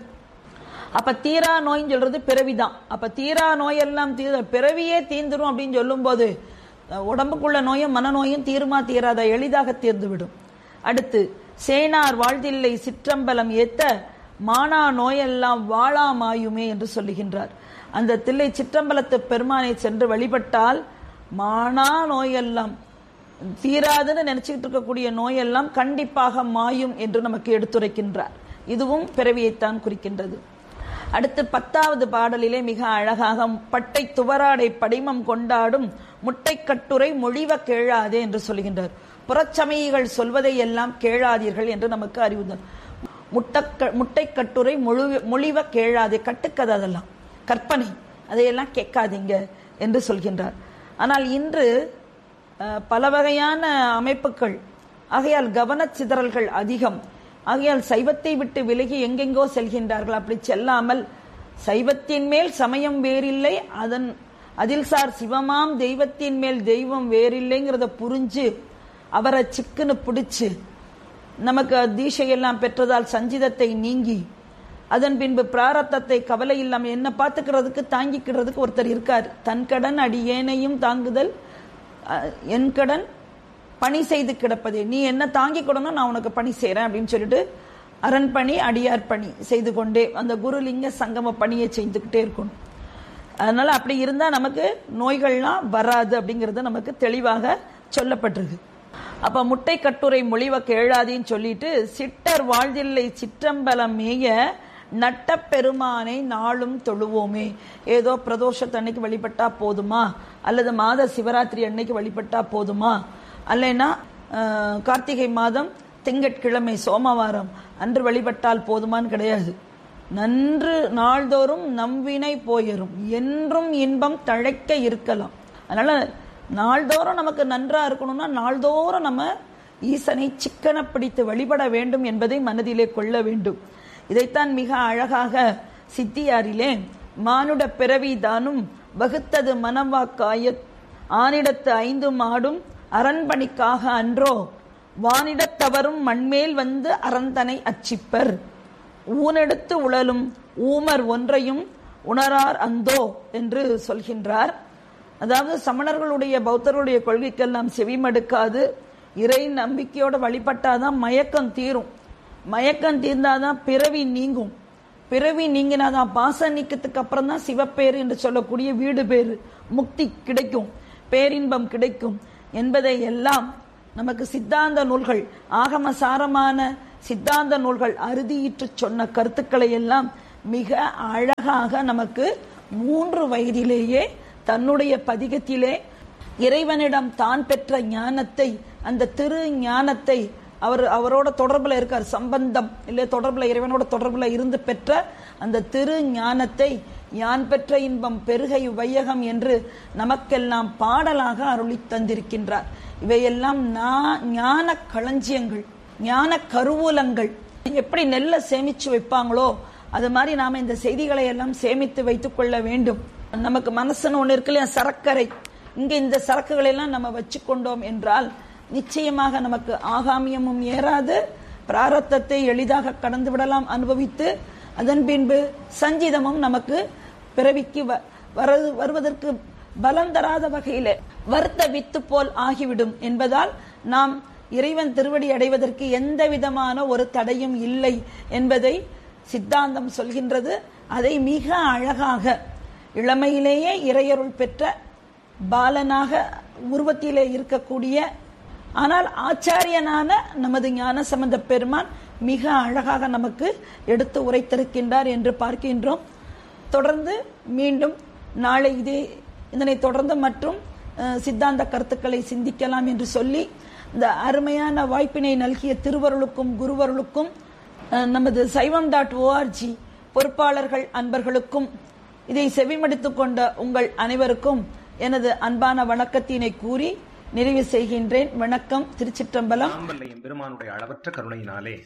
அப்ப தீரா நோய்னு சொல்றது பிறவிதான் அப்ப தீரா நோயெல்லாம் தீர பிறவியே தீர்ந்துரும் அப்படின்னு சொல்லும்போது அஹ், உடம்புக்குள்ள நோயும் மனநோயும் தீருமா தீராத எளிதாக தீர்ந்து விடும் அடுத்து சேனார் வாழ்தில்லை சிற்றம்பலம் ஏத்த மானா நோயெல்லாம் வாழாமாயுமே என்று சொல்லுகின்றார் அந்த தில்லை சிற்றம்பலத்து பெருமானை சென்று வழிபட்டால் மானா நோயெல்லாம் தீராதுன்னு நினைச்சுக்கிட்டு இருக்கக்கூடிய நோயெல்லாம் கண்டிப்பாக மாயும் என்று நமக்கு எடுத்துரைக்கின்றார் இதுவும் பிறவியைத்தான் குறிக்கின்றது அடுத்து பத்தாவது பாடலிலே மிக அழகாக பட்டை துவராடை படிமம் கொண்டாடும் முட்டை கட்டுரை மொழிவ கேளாதே என்று சொல்கின்றார் புறச்சமயிகள் சொல்வதை எல்லாம் கேளாதீர்கள் என்று நமக்கு அறிவுதல் முட்டக்க முட்டை கட்டுரை மொழிவ மொழிவ கேளாதே கட்டுக்கதை அதெல்லாம் கற்பனை அதையெல்லாம் கேட்காதீங்க என்று சொல்கின்றார் ஆனால் இன்று அஹ், பல வகையான அமைப்புகள் ஆகையால் கவனச்சிதறல்கள் அதிகம் ஆகையால் சைவத்தை விட்டு விலகி எங்கெங்கோ செல்கின்றார்கள் அப்படி செல்லாமல் சைவத்தின் மேல் சமயம் வேறில்லை அதன் அதில் சார் சிவமாம் தெய்வத்தின் மேல் தெய்வம் வேறில்லைங்கிறத புரிஞ்சு அவரை சிக்குன்னு பிடிச்சு நமக்கு தீஷையெல்லாம் பெற்றதால் சஞ்சிதத்தை நீங்கி அதன் பின்பு பிராரத்தத்தை கவலை இல்லாம என்ன பார்த்துக்கிறதுக்கு தாங்கிக்கிறதுக்கு ஒருத்தர் இருக்கார் தன் கடன் அடியேனையும் தாங்குதல் அஹ், என் கடன் பணி செய்து கிடப்பதே நீ என்ன தாங்கி கொடுணும் நான் உனக்கு பணி செய்றேன் அப்படின்னு சொல்லிட்டு அரண் பணி அடியார் பணி செய்து கொண்டே அந்த குருலிங்க சங்கம பணியை செய்துக்கிட்டே இருக்கணும் அதனால அப்படி இருந்தா நமக்கு நோய்கள்லாம் வராது அப்படிங்கிறது நமக்கு தெளிவாக சொல்லப்பட்டிருக்கு அப்ப முட்டை கட்டுரை மொழிவ கேளாதின்னு சொல்லிட்டு சிட்டர் வாழ்தில்லை சிற்றம்பலம் மேய நட்ட பெருமானை நாளும் தொழுவோமே ஏதோ பிரதோஷத்து அன்னைக்கு வழிபட்டா போதுமா அல்லது மாத சிவராத்திரி அன்னைக்கு வழிபட்டா போதுமா அல்லைன்னா அஹ், கார்த்திகை மாதம் திங்கட்கிழமை சோமவாரம் அன்று வழிபட்டால் போதுமான்னு கிடையாது நன்று நாள்தோறும் நம்பினை போயிரும் என்றும் இன்பம் தழைக்க இருக்கலாம் அதனால நாள்தோறும் நமக்கு நன்றா இருக்கணும்னா நாள்தோறும் நம்ம ஈசனை சிக்கன பிடித்து வழிபட வேண்டும் என்பதை மனதிலே கொள்ள வேண்டும் இதைத்தான் மிக அழகாக சித்தியாரிலே மானுட பிறவி தானும் வகுத்தது மனவாக்காய ஆனிடத்து ஐந்து மாடும் அரண்பணிக்காக அன்றோ வானிடத்தவரும் மண்மேல் வந்து அரந்தனை அச்சிப்பர் ஊனெடுத்து உழலும் ஊமர் ஒன்றையும் உணரார் அந்தோ என்று சொல்கின்றார் அதாவது சமணர்களுடைய பௌத்தர்களுடைய கொள்கைக்கெல்லாம் செவிமடுக்காது இறை நம்பிக்கையோட வழிபட்டாதான் மயக்கம் தீரும் மயக்கம் தீர்ந்தாதான் பிறவி நீங்கும் பிறவி நீங்கினாதான் பாச நீக்கத்துக்கு அப்புறம் தான் சிவப்பேர் என்று சொல்லக்கூடிய வீடு பேரு முக்தி கிடைக்கும் பேரின்பம் கிடைக்கும் என்பதை எல்லாம் நமக்கு சித்தாந்த நூல்கள் ஆகம சாரமான சித்தாந்த நூல்கள் அறுதியிட்டு சொன்ன கருத்துக்களை எல்லாம் மிக அழகாக நமக்கு மூன்று வயதிலேயே தன்னுடைய பதிகத்திலே இறைவனிடம் தான் பெற்ற ஞானத்தை அந்த திரு ஞானத்தை அவர் அவரோட தொடர்புல இருக்கார் சம்பந்தம் இல்லை தொடர்புல இறைவனோட தொடர்புல இருந்து பெற்ற அந்த திரு ஞானத்தை யான் பெற்ற இன்பம் பெருகை வையகம் என்று நமக்கெல்லாம் பாடலாக அருளி தந்திருக்கின்றார் இவையெல்லாம் நா- ஞான களஞ்சியங்கள் ஞான கருவூலங்கள் எப்படி நெல்லை சேமிச்சு வைப்பாங்களோ அது மாதிரி நாம இந்த செய்திகளை எல்லாம் சேமித்து வைத்துக் கொள்ள வேண்டும் நமக்கு மனசுன்னு ஒண்ணு இருக்கு இல்லையா சரக்கரை இங்க இந்த சரக்குகளை எல்லாம் நம்ம வச்சுக்கொண்டோம் என்றால் நிச்சயமாக நமக்கு ஆகாமியமும் ஏறாது பிராரத்தத்தை எளிதாக கடந்து விடலாம் அனுபவித்து அதன் பின்பு சஞ்சிதமும் நமக்கு பிறவிக்கு வ- வரது வருவதற்கு பலம் தராத வகையிலே வருத்த வித்து போல் ஆகிவிடும் என்பதால் நாம் இறைவன் திருவடி அடைவதற்கு எந்த விதமான ஒரு தடையும் இல்லை என்பதை சித்தாந்தம் சொல்கின்றது அதை மிக அழகாக இளமையிலேயே இறையருள் பெற்ற பாலனாக உருவத்திலே இருக்கக்கூடிய ஆனால் ஆச்சாரியனான நமது ஞான சம்பந்த பெருமான் மிக அழகாக நமக்கு எடுத்து உரைத்திருக்கின்றார் என்று பார்க்கின்றோம் தொடர்ந்து மீண்டும் நாளை இதே இதனை தொடர்ந்து மற்றும் அஹ், சித்தாந்த கருத்துக்களை சிந்திக்கலாம் என்று சொல்லி இந்த அருமையான வாய்ப்பினை நல்கிய திருவருளுக்கும் குருவருளுக்கும் அஹ், நமது சைவம் டாட் ஓஆர்ஜி பொறுப்பாளர்கள் அன்பர்களுக்கும் இதை செவிமடித்துக் கொண்ட உங்கள் அனைவருக்கும் எனது அன்பான வணக்கத்தினை கூறி நிறைவு செய்கின்றேன் வணக்கம் திருச்சிற்றம்பலம் ஆம்பல்ல எம்பெருமானுடைய அளவற்ற கருணையினாலே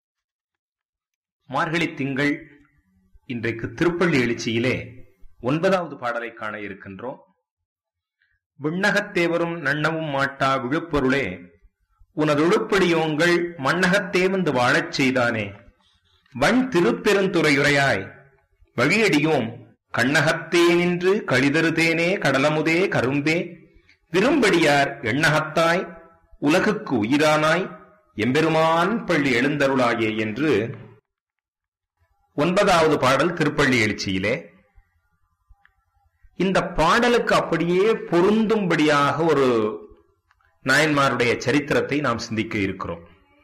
மார்கழி திங்கள் இன்றைக்கு திருப்பள்ளி எழுச்சியிலே ஒன்பதாவது பாடலை காண இருக்கின்றோம் விண்ணகத்தேவரும் நன்னவும் மாட்டா விழுப்பொருளே உனதொழுப்படியோங்கள் மண்ணகத்தே வந்து வாழச் செய்தானே வன் திருப்பெருந்துறையுரையாய் வழியடியோம் கண்ணகத்தே நின்று கழிதருதேனே கடலமுதே கரும்பே விரும்படியார் எண்ணகத்தாய் உலகுக்கு உயிரானாய் எம்பெருமான் பள்ளி எழுந்தருளாயே என்று ஒன்பதாவது பாடல் திருப்பள்ளி எழுச்சியிலே இந்த பாடலுக்கு அப்படியே பொருந்தும்படியாக ஒரு நாயன்மாருடைய சரித்திரத்தை நாம் சிந்திக்க இருக்கிறோம்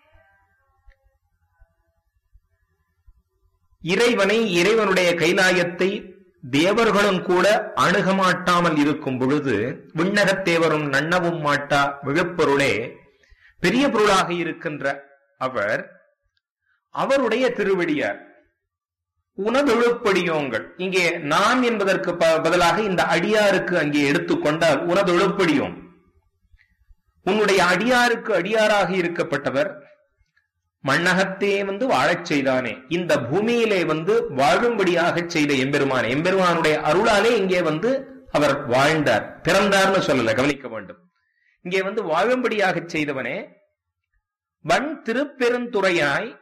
இறைவனை இறைவனுடைய கைலாயத்தை தேவர்களும் கூட அணுக மாட்டாமல் இருக்கும் பொழுது விண்ணகத் தேவரும் நன்னவும் மாட்டா விழுப்பொருளே பெரிய பொருளாக இருக்கின்ற அவர் அவருடைய திருவடியார் உனதொழுப்படியோங்கள் இங்கே நான் என்பதற்கு ப- பதிலாக இந்த அடியாருக்கு அங்கே எடுத்துக்கொண்டால் உனதொழுப்படியோம் உன்னுடைய அடியாருக்கு அடியாராக இருக்கப்பட்டவர் மண்ணகத்தே வந்து வாழச் செய்தானே இந்த பூமியிலே வந்து வாழும்படியாக செய்த எம்பெருமான் எம்பெருமானுடைய அருளாலே இங்கே வந்து அவர் வாழ்ந்தார் பிறந்தார்னு சொல்லல கவனிக்க வேண்டும் இங்கே வந்து வாழும்படியாக செய்தவனே வன் திருப்பெருந்துறையாய்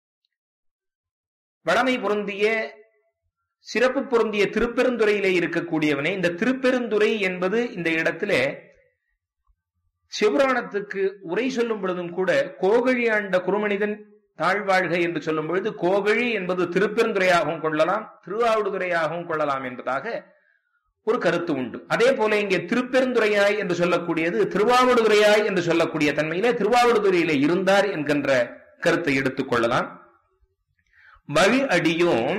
வளமை பொருந்திய சிறப்பு பொருந்திய திருப்பெருந்துறையிலே இருக்கக்கூடியவனே இந்த திருப்பெருந்துறை என்பது இந்த இடத்திலே சிவபுராணத்துக்கு உரை சொல்லும் பொழுதும் கூட கோகழி ஆண்ட குருமனிதன் தாழ்வாழ்க என்று சொல்லும் பொழுது கோகழி என்பது திருப்பெருந்துறையாகவும் கொள்ளலாம் திருவாவடுதுறையாகவும் கொள்ளலாம் என்பதாக ஒரு கருத்து உண்டு அதே போல இங்கே திருப்பெருந்துறையாய் என்று சொல்லக்கூடியது திருவாவடுதுறையாய் என்று சொல்லக்கூடிய தன்மையிலே திருவாவடுதுறையிலே இருந்தார் என்கின்ற கருத்தை எடுத்துக் கொள்ளலாம் வழி அடியும்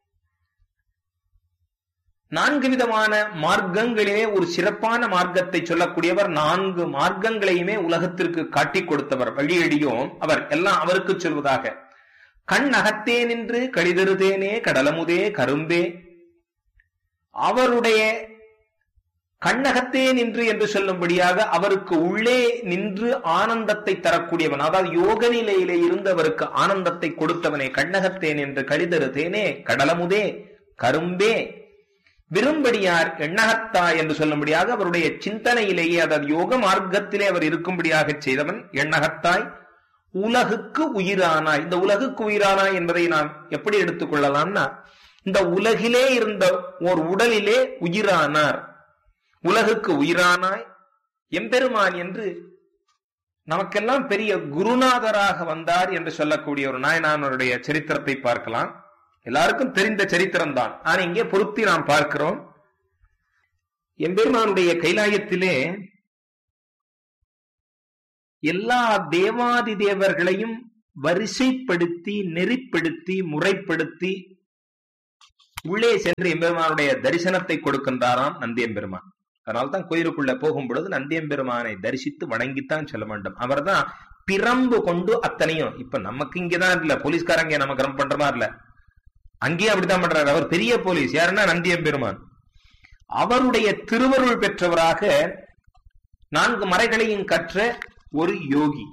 நான்கு விதமான மார்க்கங்களிலே ஒரு சிறப்பான மார்க்கத்தை சொல்லக்கூடியவர் நான்கு மார்க்கங்களையுமே உலகத்திற்கு காட்டிக் கொடுத்தவர் வழியடியும் அவர் எல்லாம் அவருக்கு சொல்வதாக கண் அகத்தே நின்று கழிதருதேனே கடலமுதே கரும்பே அவருடைய கண்ணகத்தே நின்று என்று சொல்லும்படியாக அவருக்கு உள்ளே நின்று ஆனந்தத்தை தரக்கூடியவன் அதாவது யோக நிலையிலே இருந்து அவருக்கு ஆனந்தத்தை கொடுத்தவனே கண்ணகத்தே நின்று கழிதரு தேனே கடலமுதே கரும்பே விரும்படியார் எண்ணகத்தா என்று சொல்லும்படியாக அவருடைய சிந்தனையிலேயே அதாவது யோக மார்க்கத்திலே அவர் இருக்கும்படியாக செய்தவன் எண்ணகத்தாய் உலகுக்கு உயிரானாய் இந்த உலகுக்கு உயிரானாய் என்பதை நாம் எப்படி எடுத்துக் கொள்ளலாம்னா இந்த உலகிலே இருந்த ஓர் உடலிலே உயிரானார் உலகுக்கு உயிரானாய் எம்பெருமான் என்று நமக்கெல்லாம் பெரிய குருநாதராக வந்தார் என்று சொல்லக்கூடிய ஒரு நாயனானுடைய சரித்திரத்தை பார்க்கலாம் எல்லாருக்கும் தெரிந்த சரித்திரம் தான் ஆனா இங்கே பொருத்தி நாம் பார்க்கிறோம் எம்பெருமானுடைய கைலாயத்திலே எல்லா தேவாதி தேவர்களையும் வரிசைப்படுத்தி நெறிப்படுத்தி முறைப்படுத்தி உள்ளே சென்று எம்பெருமானுடைய தரிசனத்தை கொடுக்கின்றாராம் நந்தியம்பெருமான் அதனால்தான் கோயிலுக்குள்ள போகும் பொழுது நந்தியம்பெருமானை தரிசித்து வணங்கித்தான் செல்ல வேண்டும் அவர்தான் பிரம்பு கொண்டு அத்தனையும் இப்ப நமக்கு இங்கதான் இல்ல போலீஸ்காரங்க நமக்கு ரொம்ப பண்ற மாதிரி இல்ல அங்கேயும் அப்படித்தான் பண்றாரு அவர் பெரிய போலீஸ் யாருன்னா நந்தியம்பெருமான் அவருடைய திருவருள் பெற்றவராக நான்கு மறைகளையும் கற்ற ஒரு யோகி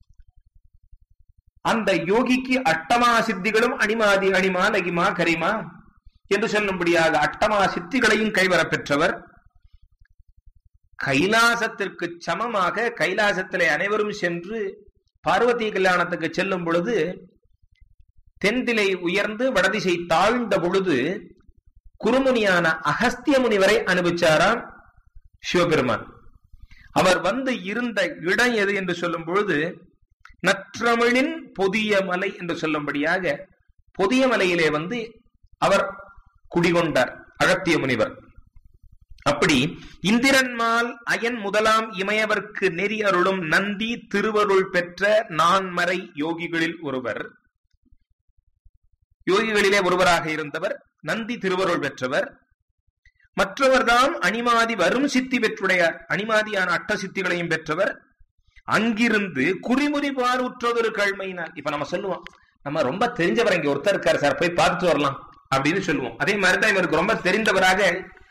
அந்த யோகிக்கு அட்டமா சித்திகளும் அணிமாதி அணிமா லகிமா கரிமா என்று சொல்லும்படியாக அட்டமா சித்திகளையும் கைவரப் பெற்றவர் கைலாசத்திற்கு சமமாக கைலாசத்திலே அனைவரும் சென்று பார்வதி கல்யாணத்துக்கு செல்லும் பொழுது தென்திலை உயர்ந்து வடதிசை தாழ்ந்த பொழுது குருமுனியான அகஸ்திய முனிவரை அனுபவிச்சாராம் சிவபெருமான் அவர் வந்து இருந்த இடம் எது என்று சொல்லும் பொழுது நற்றமிழின் பொதிய மலை என்று சொல்லும்படியாக பொதிய மலையிலே வந்து அவர் குடிகொண்டார் அகத்திய முனிவர் அப்படி இந்திரன்மால் அயன் முதலாம் இமயவர்க்கு நெறி அருளும் நந்தி திருவருள் பெற்ற நான்மறை யோகிகளில் ஒருவர் யோகிகளிலே ஒருவராக இருந்தவர் நந்தி திருவருள் பெற்றவர் மற்றவர்தாம் அணிமாதி வரும் சித்தி பெற்றுடையார் அணிமாதியான அட்ட சித்திகளையும் பெற்றவர் அங்கிருந்து குறிமுறி பார்வுற்றதொரு கழ்மையினால் இப்ப நம்ம சொல்லுவோம் நம்ம ரொம்ப தெரிஞ்சவர் இங்க ஒருத்தர் இருக்காரு சார் போய் பார்த்துட்டு வரலாம் அப்படின்னு சொல்லுவோம் அதே மாதிரிதான் இவருக்கு ரொம்ப தெரிந்தவராக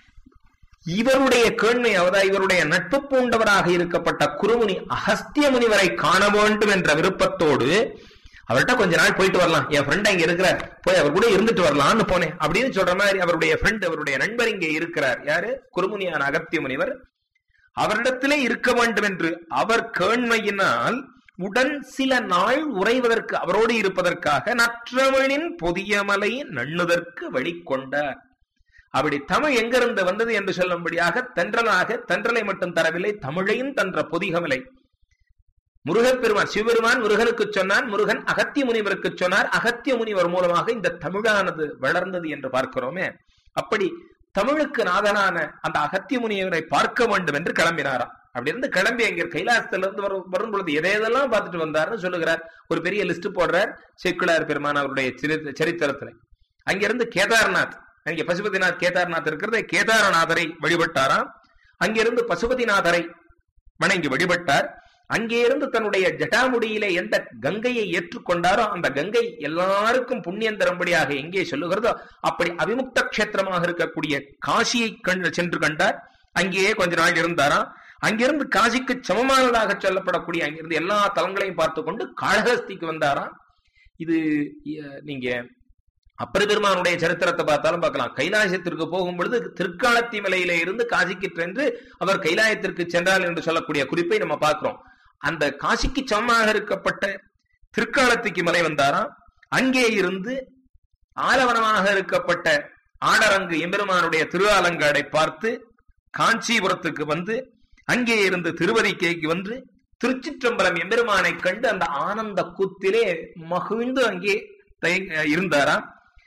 இவருடைய கேண்மை அவதா இவருடைய நட்பு பூண்டவராக இருக்கப்பட்ட குருமுனி அகஸ்திய முனிவரை காண வேண்டும் என்ற விருப்பத்தோடு அவர்கிட்ட கொஞ்ச நாள் போயிட்டு வரலாம் என் ஃப்ரெண்ட் அங்க இருக்கிறார் போய் அவர் கூட இருந்துட்டு வரலாம்னு போனேன் அப்படின்னு சொல்ற மாதிரி அவருடைய ஃப்ரெண்ட் அவருடைய நண்பர் இங்கே இருக்கிறார் யாரு குருமுனியான அகத்திய முனிவர் அவரிடத்திலே இருக்க வேண்டும் என்று அவர் கேண்மையினால் உடன் சில நாள் உறைவதற்கு அவரோடு இருப்பதற்காக நற்றமிழின் பொதியமலை நண்ணுதற்கு வழி கொண்டார் அப்படி தமிழ் எங்கிருந்து வந்தது என்று சொல்லும்படியாக தென்றலாக தென்றலை மட்டும் தரவில்லை தமிழையும் தன்ற பொதிகமலை முருகப்பெருமான் சிவபெருமான் முருகனுக்கு சொன்னான் முருகன் அகத்திய முனிவருக்கு சொன்னார் அகத்திய முனிவர் மூலமாக இந்த தமிழானது வளர்ந்தது என்று பார்க்கிறோமே அப்படி தமிழுக்கு நாதனான அந்த அகத்திய முனிவரை பார்க்க வேண்டும் என்று கிளம்பினாராம் அப்படி இருந்து கிளம்பி அங்க கைலாசத்துல இருந்து வரும் வரும் பொழுது எதை எதெல்லாம் பார்த்துட்டு வந்தாருன்னு சொல்லுகிறார் ஒரு பெரிய லிஸ்ட் போடுறார் சேக்குலார் பெருமான் அவருடைய சரித்திர- சரித்திரத்துல அங்கிருந்து கேதார்நாத் அங்கே பசுபதிநாத் கேதார்நாத் இருக்கிறது கேதாரநாதரை வழிபட்டாராம் அங்கிருந்து பசுபதிநாதரை வணங்கி வழிபட்டார் அங்கே இருந்து தன்னுடைய ஜட்டாமுடியிலே எந்த கங்கையை ஏற்றுக்கொண்டாரோ அந்த கங்கை எல்லாருக்கும் புண்ணியம் தரும்படியாக எங்கே சொல்லுகிறதோ அப்படி அவிமுக்த கஷேத்திரமாக இருக்கக்கூடிய காசியை கண்டு சென்று கண்டார் அங்கேயே கொஞ்ச நாள் இருந்தாராம் அங்கிருந்து காசிக்கு சமமானதாக சொல்லப்படக்கூடிய அங்கிருந்து எல்லா தலங்களையும் பார்த்து கொண்டு காளஹஸ்திக்கு வந்தாராம் இது அஹ், நீங்க அப்பர் பெருமானுடைய சரித்திரத்தை பார்த்தாலும் பார்க்கலாம் கைலாசத்திற்கு போகும் பொழுது திருக்காலத்தி மலையிலே இருந்து காசிக்கு சென்று அவர் கைலாயத்திற்கு சென்றார் என்று சொல்லக்கூடிய குறிப்பை நம்ம பார்க்கிறோம் அந்த காசிக்கு சமமாக இருக்கப்பட்ட திருக்காலத்திக்கு மலை வந்தாராம் அங்கே இருந்து ஆலவனமாக இருக்கப்பட்ட ஆடரங்கு எம்பெருமானுடைய திருவாலங்காடை பார்த்து காஞ்சிபுரத்துக்கு வந்து அங்கே இருந்து திருவதிக்கைக்கு வந்து திருச்சிற்றம்பலம் எம்பெருமானை கண்டு அந்த ஆனந்த கூத்திலே மகிழ்ந்து அங்கே தய- இருந்தாராம்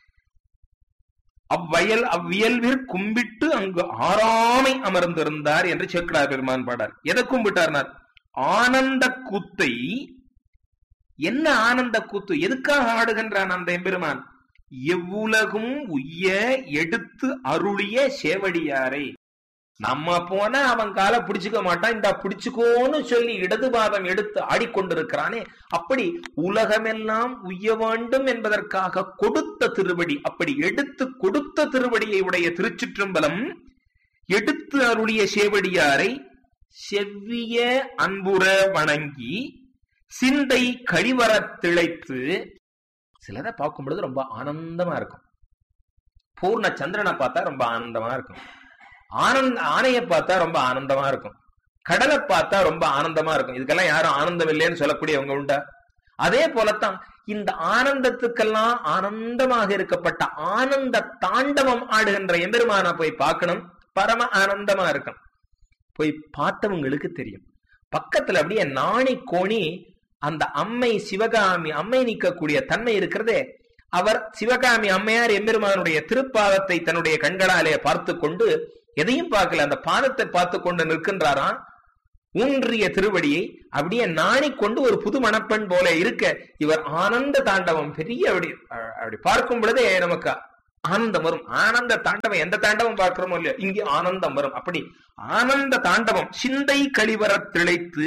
அவ்வயல் அவ்வியல்விற் கும்பிட்டு அங்கு ஆறாமை அமர்ந்திருந்தார் என்று சேக்கடார் பெருமான் பாடார் எதை கும்பிட்டார்னார் ஆனந்த கூத்தை என்ன ஆனந்த கூத்து எதுக்காக ஆடுகின்றான் அந்த எம்பெருமான் எவ்வுலகும் உய்ய எடுத்து அருளிய சேவடியாரை நம்ம போனா அவன் காலை பிடிச்சுக்க மாட்டான் இந்த பிடிச்சுக்கோன்னு சொல்லி இடது பாதம் எடுத்து ஆடிக்கொண்டிருக்கிறானே அப்படி உலகமெல்லாம் உய்ய வேண்டும் என்பதற்காக கொடுத்த திருவடி அப்படி எடுத்து கொடுத்த திருவடியை உடைய திருச்சிற்றம்பலம் எடுத்து அருளிய சேவடியாரை செவ்விய அன்புற வணங்கி சிந்தை கழிவறத் திளைத்து சிலரை பார்க்கும் பொழுது ரொம்ப ஆனந்தமா இருக்கும் பூர்ண சந்திரனை பார்த்தா ரொம்ப ஆனந்தமா இருக்கும் ஆனந்த ஆணையை பார்த்தா ரொம்ப ஆனந்தமா இருக்கும் கடலை பார்த்தா ரொம்ப ஆனந்தமா இருக்கும் இதுக்கெல்லாம் யாரும் ஆனந்தம் இல்லைன்னு சொல்லக்கூடியவங்க உண்டா அதே போலத்தான் இந்த ஆனந்தத்துக்கெல்லாம் ஆனந்தமாக இருக்கப்பட்ட ஆனந்த தாண்டவம் ஆடுகின்ற எம்பெருமானை போய் பார்க்கணும் பரம ஆனந்தமா இருக்கும் போய் பார்த்தவங்களுக்கு தெரியும் பக்கத்துல அப்படியே நாணி கோணி அந்த அம்மை சிவகாமி அம்மை நிற்கக்கூடிய தன்மை இருக்கிறதே அவர் சிவகாமி அம்மையார் எம்பெருமானுடைய திருப்பாதத்தை தன்னுடைய கண்களாலே பார்த்து கொண்டு எதையும் பார்க்கல அந்த பாதத்தை பார்த்து கொண்டு நிற்கின்றாராம் ஊன்றிய திருவடியை அப்படியே நாணிக்கொண்டு ஒரு புது மணப்பெண் போல இருக்க இவர் ஆனந்த தாண்டவம் பெரிய அப்படி அஹ், அப்படி பார்க்கும் பொழுதே நமக்கு ஆனந்தம் வரும் ஆனந்த தாண்டவம் எந்த தாண்டவம் பார்க்கிறோமோ இல்லையோ இங்கே ஆனந்தம் வரும் அப்படி ஆனந்த தாண்டவம் சிந்தை கழிவரத் திளைத்து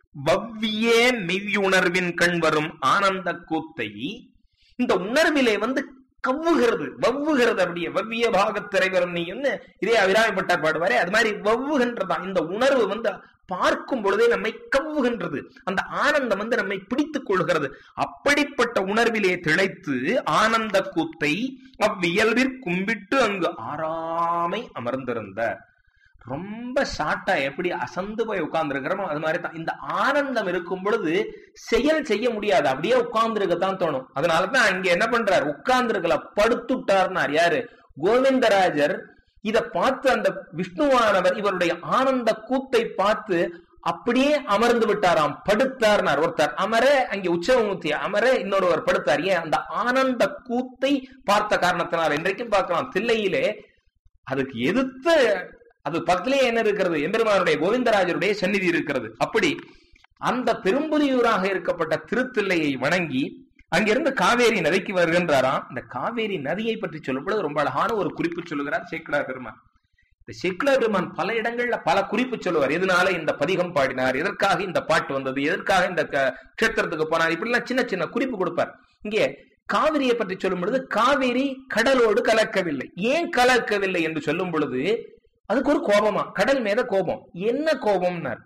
வவ்வியே மெய்யுணர்வின் கண் வரும் ஆனந்த கூத்தை இந்த உணர்விலே வந்து கவ்வுகிறது வவ்வுகிறது அப்படியே வவ்விய பாகத்திரைவரும் நீன்னு இதே அபிராமிப்பட்டார் பாடுவாரே அது மாதிரி வவ்வுகின்றதான் இந்த உணர்வு வந்து பார்க்கும் பொழுதே நம்மை கவ்வுகின்றது அந்த ஆனந்தம் வந்து நம்மை பிடித்துக் கொள்கிறது அப்படிப்பட்ட உணர்விலே திளைத்து ஆனந்த கூத்தை அவ்வியல்பிற் கும்பிட்டு அங்கு ஆறாமை அமர்ந்திருந்த ரொம்ப ஷார்ட்டா எப்படி அசந்து போய் உட்கார்ந்து அது மாதிரி தான் இந்த ஆனந்தம் இருக்கும் பொழுது செயல் செய்ய முடியாது அப்படியே உட்கார்ந்து இருக்கத்தான் தோணும் அதனாலதான் அங்க என்ன பண்றார் உட்கார்ந்து இருக்கல படுத்துட்டார்னார் யாரு கோவிந்தராஜர் இத பார்த்து அந்த விஷ்ணுவானவர் இவருடைய ஆனந்த கூத்தை பார்த்து அப்படியே அமர்ந்து விட்டாராம் படுத்தார்னார் ஒருத்தர் அமர அங்கே உச்சவமூர்த்தி அமர இன்னொருவர் படுத்தார் ஏன் அந்த ஆனந்த கூத்தை பார்த்த காரணத்தினால் இன்றைக்கும் பார்க்கலாம் தில்லையிலே அதுக்கு எதிர்த்து அது பக்கத்திலே என்ன இருக்கிறது எம்பெருமானுடைய கோவிந்தராஜருடைய சந்நிதி இருக்கிறது அப்படி அந்த பெரும்புலியூராக இருக்கப்பட்ட திருத்தில்லையை வணங்கி அங்கிருந்து காவேரி நதிக்கு வருகின்றாராம் இந்த காவேரி நதியை பற்றி சொல்லும்போது ரொம்ப அழகான ஒரு குறிப்பு சொல்லுகிறார் சேக்கிழார் பெருமான் இந்த சேக்கிழார் பெருமான் பல இடங்கள்ல பல குறிப்பு சொல்லுவார் எதனால இந்த பதிகம் பாடினார் எதற்காக இந்த பாட்டு வந்தது எதற்காக இந்த க- க்ஷேத்திரத்துக்கு போனார் இப்படிலாம் சின்ன சின்ன குறிப்பு கொடுப்பார் இங்கே காவிரியை பற்றி சொல்லும் பொழுது காவிரி கடலோடு கலக்கவில்லை ஏன் கலக்கவில்லை என்று சொல்லும் பொழுது அதுக்கு ஒரு கோபமா கடல் மேல கோபம் என்ன கோபம்னார்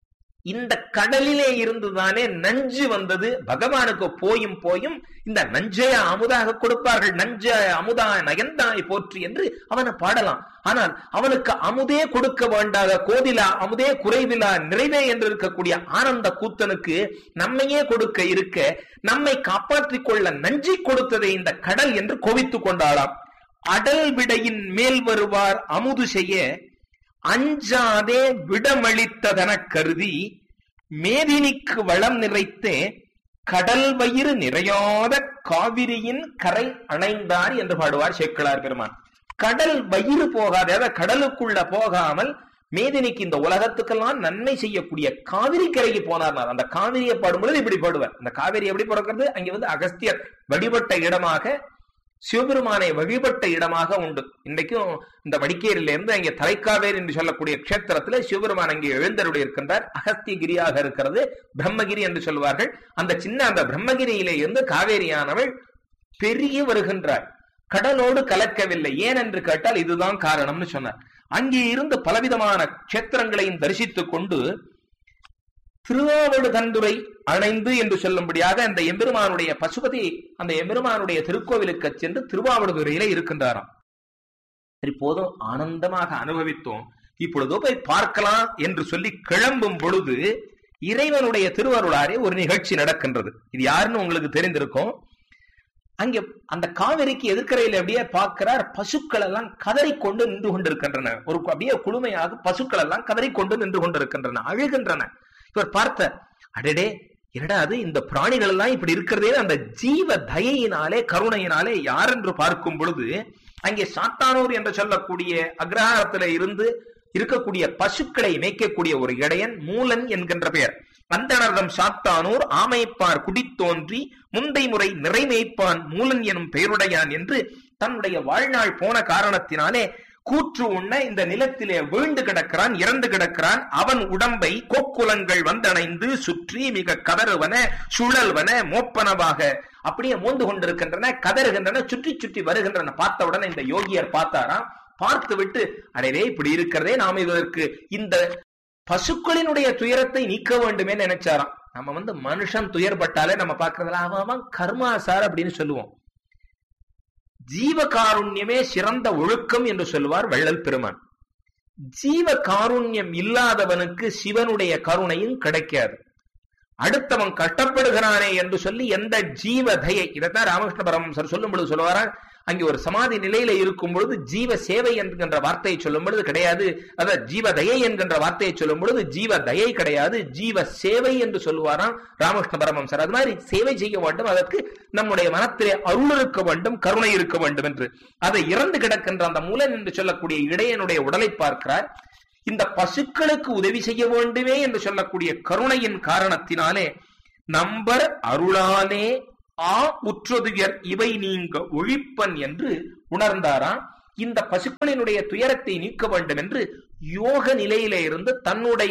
இந்த கடலிலே இருந்துதானே நஞ்சு வந்தது பகவானுக்கு போயும் போயும் இந்த நஞ்சைய அமுதாக கொடுப்பார்கள் நஞ்ச அமுதா நயந்தாய் போற்றி என்று அவனை பாடலாம் ஆனால் அவனுக்கு அமுதே கொடுக்க வேண்டாத கோதிலா அமுதே குறைவிலா நிறைவே என்று இருக்கக்கூடிய ஆனந்த கூத்தனுக்கு நம்மையே கொடுக்க இருக்க நம்மை காப்பாற்றிக் கொள்ள நஞ்சி கொடுத்ததே இந்த கடல் என்று கோவித்துக் கொண்டாளாம் அடல் விடையின் மேல் வருவார் அமுது செய்ய அஞ்சாதே விடமளித்ததெனக் கருதி மேதினிக்கு வளம் நிறைத்தே கடல் வயிறு நிறையாத காவிரியின் கரை அணைந்தார் என்று பாடுவார் சேக்கிழார் பெருமான் கடல் வயிறு போகாத அதாவது கடலுக்குள்ள போகாமல் மேதினிக்கு இந்த உலகத்துக்கெல்லாம் நன்மை செய்யக்கூடிய காவிரி கரைக்கு போனார் அந்த காவிரியை பாடும்பொழுது இப்படி பாடுவார் அந்த காவிரி எப்படி பிறக்கிறது அங்கே வந்து அகஸ்தியர் வழிபட்ட இடமாக சிவபெருமானை வழிபட்ட இடமாக உண்டு இன்றைக்கும் இந்த வடிக்கேரியில இருந்து அங்கே தலைக்காவேரி என்று சொல்லக்கூடிய க்ஷேத்திரத்துல சிவபெருமான் அங்கே எழுந்தருடைய இருக்கின்றார் அகஸ்தியகிரியாக இருக்கிறது பிரம்மகிரி என்று சொல்வார்கள் அந்த சின்ன அந்த பிரம்மகிரியிலே இருந்து காவேரியானவள் பெரிய வருகின்றார் கடலோடு கலக்கவில்லை ஏன் என்று கேட்டால் இதுதான் காரணம்னு சொன்னார் அங்கே இருந்து பலவிதமான க்ஷேத்திரங்களையும் தரிசித்துக் கொண்டு திருவாவடு தந்துரை அணைந்து என்று சொல்லும்படியாக அந்த எம்பெருமானுடைய பசுபதி அந்த எம்பெருமானுடைய திருக்கோவிலுக்கு சென்று திருவாவடுதுறையில இருக்கின்றாராம் சரி போதும் ஆனந்தமாக அனுபவித்தோம் இப்பொழுதோ போய் பார்க்கலாம் என்று சொல்லி கிளம்பும் பொழுது இறைவனுடைய திருவருளாரே ஒரு நிகழ்ச்சி நடக்கின்றது இது யாருன்னு உங்களுக்கு தெரிந்திருக்கும் அங்கே அந்த காவிரிக்கு எதிர்க்கரையில் அப்படியே பார்க்கிறார் பசுக்கள் எல்லாம் கதறிக்கொண்டு நின்று கொண்டிருக்கின்றன ஒரு அப்படியே குளுமையாக பசுக்கள் எல்லாம் கதறிக்கொண்டு நின்று கொண்டிருக்கின்றன அழுகின்றன இவர் பார்த்த அடடே என்னடா அது இந்த பிராணிகள் எல்லாம் இப்படி இருக்கிறதே அந்த ஜீவ தயையினாலே கருணையினாலே யார் என்று பார்க்கும் பொழுது அங்கே சாத்தானூர் என்று சொல்லக்கூடிய அக்ரஹாரத்துல இருந்து இருக்கக்கூடிய பசுக்களை மேய்க்கக்கூடிய ஒரு இடையன் மூலன் என்கின்ற பெயர் அந்தனர்தம் சாத்தானூர் ஆமைப்பார் குடித்தோன்றி முந்தை முறை நிறைமேய்ப்பான் மூலன் எனும் பெயருடையான் என்று தன்னுடைய வாழ்நாள் போன காரணத்தினாலே கூற்று உண்ண இந்த நிலத்திலே வீழ்ந்து கிடக்கிறான் இறந்து கிடக்கிறான் அவன் உடம்பை கொக்குலங்கள் வந்தணைந்து சுற்றி மிக கதறுவன சுழல்வன மோப்பனவாக அப்படியே மோந்து கொண்டிருக்கின்றன கதறுகின்றன சுற்றி சுற்றி வருகின்றன பார்த்த உடனே இந்த யோகியர் பார்த்தாராம் பார்த்து விட்டு அடைவே இப்படி இருக்கிறதே நாம் இதற்கு இந்த பசுக்களினுடைய துயரத்தை நீக்க வேண்டுமே நினைச்சாராம் நம்ம வந்து மனுஷன் துயர்பட்டாலே நம்ம பாக்குறதுல அவன் அவன் கர்மா சார் அப்படின்னு சொல்லுவோம் ஜீவ காருண்யமே சிறந்த ஒழுக்கம் என்று சொல்லுவார் வள்ளல் பெருமான் ஜீவ காருண்யம் இல்லாதவனுக்கு சிவனுடைய கருணையும் கிடைக்காது அடுத்தவன் கஷ்டப்படுகிறானே என்று சொல்லி எந்த ஜீவ தயை இதைத்தான் ராமகிருஷ்ண பரமஹம்சர் சொல்லும் பொழுது சொல்லுவாரா அங்கே ஒரு சமாதி நிலையில இருக்கும் பொழுது ஜீவ சேவை என்கின்ற வார்த்தையை சொல்லும் பொழுது கிடையாது அதாவது ஜீவ தயை என்கின்ற வார்த்தையை சொல்லும் பொழுது ஜீவ தயை கிடையாது ஜீவ சேவை என்று சொல்லுவாராம் ராமகிருஷ்ண பரமஹம்சர் அது மாதிரி சேவை செய்ய வேண்டும் அதற்கு நம்முடைய மனத்திலே அருள் இருக்க வேண்டும் கருணை இருக்க வேண்டும் என்று அதை இறந்து கிடக்கின்ற அந்த மூலன் என்று சொல்லக்கூடிய இடையனுடைய உடலை பார்க்கிறார் இந்த பசுக்களுக்கு உதவி செய்ய வேண்டுமே என்று சொல்லக்கூடிய கருணையின் காரணத்தினாலே நம்பர் அருளாலே ஆ உற்றதுயர் இவை நீங்க ஒழிப்பன் என்று உணர்ந்தாராம் இந்த பசுக்களினுடைய துயரத்தை நீக்க வேண்டும் என்று யோக நிலையிலே இருந்து தன்னுடைய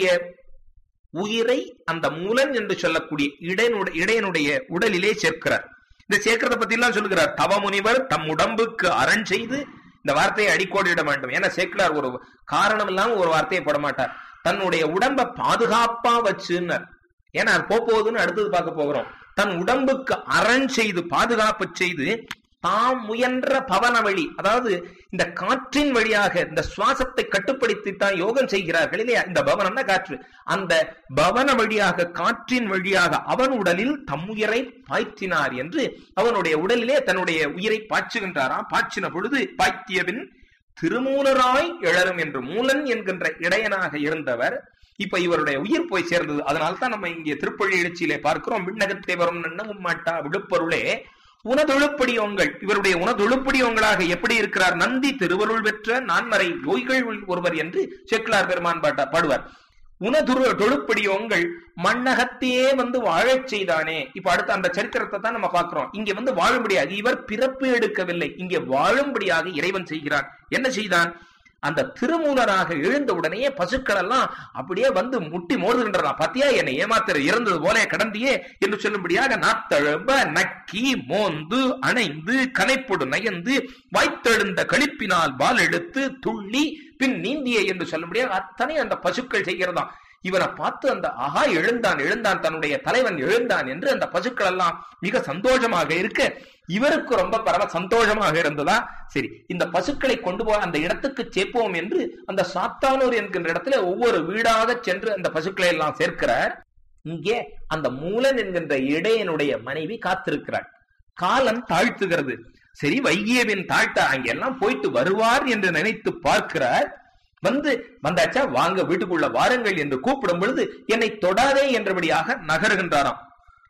உயிரை அந்த மூலன் என்று சொல்லக்கூடிய இடையனுடைய இடையனுடைய உடலிலே சேர்க்கிறார் இந்த சேர்க்கிறத பத்தி எல்லாம் சொல்லுகிறார் தவமுனிவர் தம் உடம்புக்கு அரண் செய்து இந்த வார்த்தையை அடிக்கோடிட வேண்டும் ஏன்னா சேக்கிலார் ஒரு காரணம் இல்லாம ஒரு வார்த்தையை போட மாட்டார் தன்னுடைய உடம்பை பாதுகாப்பா வச்சுன்னார் ஏன்னா அது போகுதுன்னு அடுத்தது பார்க்க போகிறோம் தன் உடம்புக்கு அரண் செய்து பாதுகாப்பு செய்து தாம் முயன்ற பவன வழி அதாவது இந்த காற்றின் வழியாக இந்த சுவாசத்தை கட்டுப்படுத்தி தான் யோகம் செய்கிறார்கள் இல்லையா இந்த பவனம் தான் காற்று அந்த பவன வழியாக காற்றின் வழியாக அவன் உடலில் தம் உயிரை பாய்ச்சினார் என்று அவனுடைய உடலிலே தன்னுடைய உயிரை பாய்ச்சுகின்றாராம் பாய்ச்சின பொழுது பாய்த்தியபின் திருமூலராய் எழரும் என்று மூலன் என்கின்ற இடையனாக இருந்தவர் இப்ப இவருடைய உயிர் போய் சேர்ந்தது அதனால தான் நம்ம இங்கே திருப்பள்ளி எழுச்சியிலே பார்க்கிறோம் விண்ணகத்தை வரும் நன்னமும் மாட்டா விழுப்பொருளே உனதொழுப்படியோங்கள் இவருடைய உனதொழுப்படியோங்களாக எப்படி இருக்கிறார் நந்தி திருவருள் பெற்ற நான்மறை யோய்கள் ஒருவர் என்று செக்கிலார் பெருமான் பாட்டா பாடுவார் உனதுரு தொழுப்படியோங்கள் மண்ணகத்தையே வந்து வாழச் செய்தானே இப்ப அடுத்த அந்த சரித்திரத்தை தான் நம்ம பார்க்கிறோம் இங்க வந்து வாழும்படியாக இவர் பிறப்பு எடுக்கவில்லை இங்கே வாழும்படியாக இறைவன் செய்கிறான் என்ன செய்தான் அந்த திருமூலராக எழுந்த உடனே பசுக்கள் எல்லாம் அப்படியே வந்து முட்டி மோதுகின்றன பாத்தியா என்னை ஏமாத்திர இறந்தது போல கடந்தியே என்று சொல்லும்படியாக நாத்தழும்ப நக்கி மோந்து அணைந்து கனைப்பொடு நயந்து வாய்த்தெழுந்த களிப்பினால் வால் எடுத்து துள்ளி பின் நீந்திய என்று சொல்லும்படியாக அத்தனை அந்த பசுக்கள் செய்கிறதாம் இவனை பார்த்து அந்த ஆஹா எழுந்தான் எழுந்தான் தன்னுடைய தலைவன் எழுந்தான் என்று அந்த பசுக்கள் எல்லாம் மிக சந்தோஷமாக இருக்க இவருக்கு ரொம்ப பரவ சந்தோஷமாக இருந்ததா சரி இந்த பசுக்களை கொண்டு போய் அந்த இடத்துக்கு சேர்ப்போம் என்று அந்த சாத்தானூர் என்கின்ற இடத்துல ஒவ்வொரு வீடாக சென்று அந்த பசுக்களை எல்லாம் சேர்க்கிறார் இங்கே அந்த மூலன் என்கின்ற இடையனுடைய மனைவி காத்திருக்கிறாள் காலம் தாழ்த்துகிறது சரி வைகியவின் தாழ்த்த அங்கெல்லாம் போயிட்டு வருவார் என்று நினைத்து பார்க்கிறார் வந்து வந்தாச்சா வாங்க வீட்டுக்குள்ள வாருங்கள் என்று கூப்பிடும் பொழுது என்னை தொடாதே என்றபடியாக நகருகின்றாராம்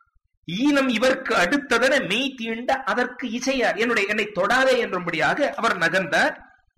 ஈனம் இவருக்கு அடுத்ததென மெய் தீண்ட அதற்கு இசையார் என்னுடைய என்னை தொடாதே என்றபடியாக அவர் நகர்ந்தார்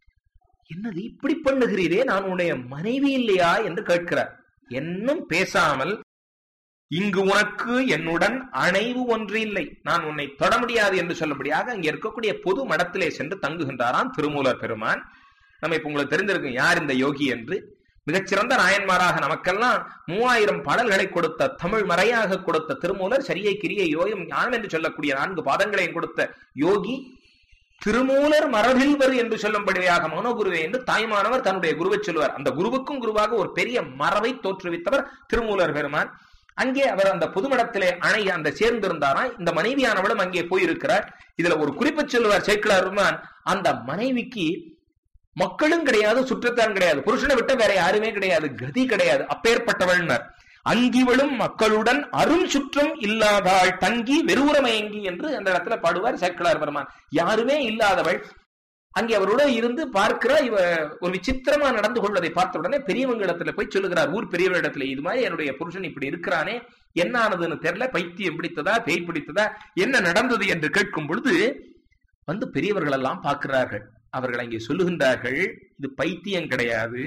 என்னது இப்படி பண்ணுகிறீரே நான் உன்னுடைய மனைவி இல்லையா என்று கேட்கிறார் என்னும் பேசாமல் இங்கு உனக்கு என்னுடன் அணைவு ஒன்று இல்லை நான் உன்னை தொட முடியாது என்று சொல்லும்படியாக அங்கே இருக்கக்கூடிய பொது மடத்திலே சென்று தங்குகின்றாராம் திருமூலர் பெருமான் நம்ம இப்ப உங்களுக்கு தெரிந்திருக்கும் யார் இந்த யோகி என்று மிகச்சிறந்த நாயன்மாராக நமக்கெல்லாம் மூவாயிரம் பாடல்களை கொடுத்த தமிழ் மறையாக கொடுத்த திருமூலர் சரியை கிரியை யோகம் ஞானம் என்று சொல்லக்கூடிய நான்கு பாதங்களையும் கொடுத்த யோகி திருமூலர் மரபில் வரு என்று சொல்லும்படியாக மனோகுருவே என்று தாய்மானவர் தன்னுடைய குருவை சொல்லுவார் அந்த குருவுக்கும் குருவாக ஒரு பெரிய மரபை தோற்றுவித்தவர் திருமூலர் பெருமான் அங்கே அவர் அந்த புதுமடத்திலே அணை அந்த சேர்ந்திருந்தாராம் இந்த மனைவியானவளும் அங்கே போயிருக்கிறார் இதுல ஒரு குறிப்பு சொல்லுவார் சேக்கிலார் பெருமான் அந்த மனைவிக்கு மக்களும் கிடையாது சுற்றத்தான் கிடையாது புருஷனை விட்ட வேற யாருமே கிடையாது கதி கிடையாது அப்பேற்பட்டவள்னர் அங்கிவளும் மக்களுடன் அரும் சுற்றம் இல்லாதாள் தங்கி வெறுவுரமயங்கி என்று அந்த இடத்துல பாடுவார் சேக்கிலார் பெருமான் யாருமே இல்லாதவள் அங்கே அவரோட இருந்து பார்க்கிற இவ ஒரு விசித்திரமா நடந்து கொள்வதை பார்த்த உடனே பெரியவங்க இடத்துல போய் சொல்லுகிறார் ஊர் பெரியவர் இடத்துல இது மாதிரி என்னுடைய புருஷன் இப்படி இருக்கிறானே என்ன ஆனதுன்னு தெரியல பைத்தியம் பிடித்ததா பேய் பிடித்ததா என்ன நடந்தது என்று கேட்கும் பொழுது வந்து பெரியவர்கள் எல்லாம் பார்க்கிறார்கள் அவர்கள் அங்கே சொல்லுகின்றார்கள் இது பைத்தியம் கிடையாது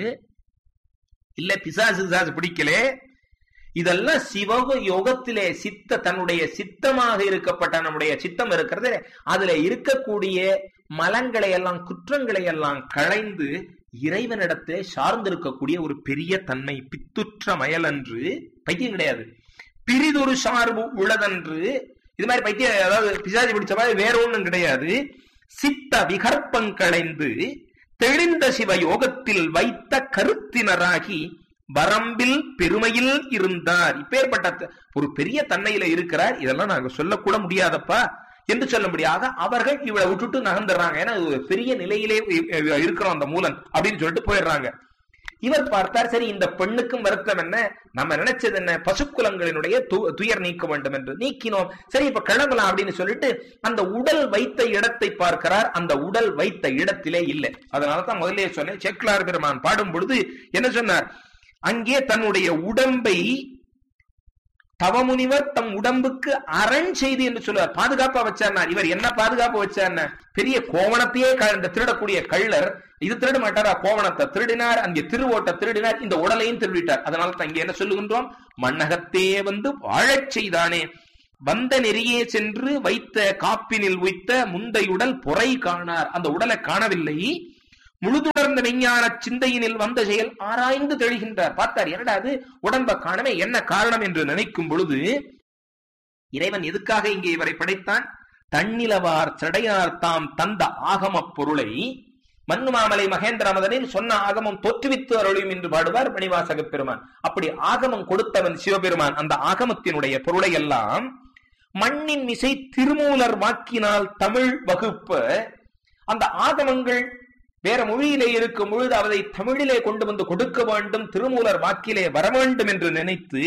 இல்ல பிசாசு பிசாசு பிடிக்கலே இதெல்லாம் சிவக யோகத்திலே சித்த தன்னுடைய சித்தமாக இருக்கப்பட்ட நம்முடைய சித்தம் இருக்கிறது அதுல இருக்கக்கூடிய மலங்களை எல்லாம் குற்றங்களை எல்லாம் களைந்து இறைவனிடத்தை சார்ந்திருக்கக்கூடிய ஒரு பெரிய தன்மை பித்துற்ற மயலன்று பைத்தியம் கிடையாது பிரிதொரு சார்பு உளதன்று இது மாதிரி பைத்தியம் அதாவது பிசாசி பிடிச்ச மாதிரி வேற ஒண்ணும் கிடையாது சித்த விகற்பங்களைந்து தெளிந்த சிவ யோகத்தில் வைத்த கருத்தினராகி வரம்பில் பெருமையில் இருந்தார் இப்பேற்பட்ட ஒரு பெரிய தன்மையில இருக்கிறார் இதெல்லாம் நாங்க சொல்லக்கூட முடியாதப்பா என்று சொல்லும்படியாக அவர்கள் இவளை விட்டுட்டு நகர்ந்துடுறாங்க ஏன்னா இது ஒரு பெரிய நிலையிலே இருக்கிறோம் அந்த மூலன் அப்படின்னு சொல்லிட்டு போயிடுறாங்க இவர் பார்த்தார் சரி இந்த பெண்ணுக்கும் வருத்தம் என்ன நம்ம நினைச்சது என்ன பசுக்குலங்களினுடைய துயர் நீக்க வேண்டும் என்று நீக்கினோம் சரி இப்ப கிளம்பலாம் அப்படின்னு சொல்லிட்டு அந்த உடல் வைத்த இடத்தை பார்க்கிறார் அந்த உடல் வைத்த இடத்திலே இல்லை அதனாலதான் முதலே சொன்னேன் செக்லார் பெருமான் பாடும் பொழுது என்ன சொன்னார் அங்கே தன்னுடைய உடம்பை தவமுனிவர் தம் உடம்புக்கு அரண் செய்தி என்று சொல்லுவார் பாதுகாப்பா வச்சார் இவர் என்ன பாதுகாப்பு வச்சார் பெரிய கோவணத்தையே க- இந்த திருடக்கூடிய கள்ளர் இது திருட மாட்டாரா கோவணத்தை திருடினார் அங்கே திருவோட்டை திருடினார் இந்த உடலையும் திருடிட்டார் அதனால தான் இங்க என்ன சொல்லுகின்றோம் மண்ணகத்தே வந்து வாழச் செய்தானே வந்த நெறியே சென்று வைத்த காப்பினில் உய்த்த முந்தையுடல் பொறை காணார் அந்த உடலை காணவில்லை முழுதுணர்ந்த விஞ்ஞான சிந்தையினில் வந்த செயல் ஆராய்ந்து தெளிகின்றார் பார்த்தார் என்னடா அது உடம்ப காணவே என்ன காரணம் என்று நினைக்கும் பொழுது இறைவன் எதுக்காக இங்கே இவரை படைத்தான் தன்னிலவார் சடையார் தாம் தந்த ஆகமப் பொருளை மன்னுமாமலை மகேந்திர மதனில் சொன்ன ஆகமம் தோற்றுவித்து அருளியும் என்று பாடுவார் மணிவாசக பெருமான் அப்படி ஆகமம் கொடுத்தவன் சிவபெருமான் அந்த ஆகமத்தினுடைய பொருளை எல்லாம் மண்ணின் மிசை திருமூலர் வாக்கினால் தமிழ் வகுப்ப அந்த ஆகமங்கள் வேற மொழியிலே இருக்கும் பொழுது அதை தமிழிலே கொண்டு வந்து கொடுக்க வேண்டும் திருமூலர் வாக்கிலே வர வேண்டும் என்று நினைத்து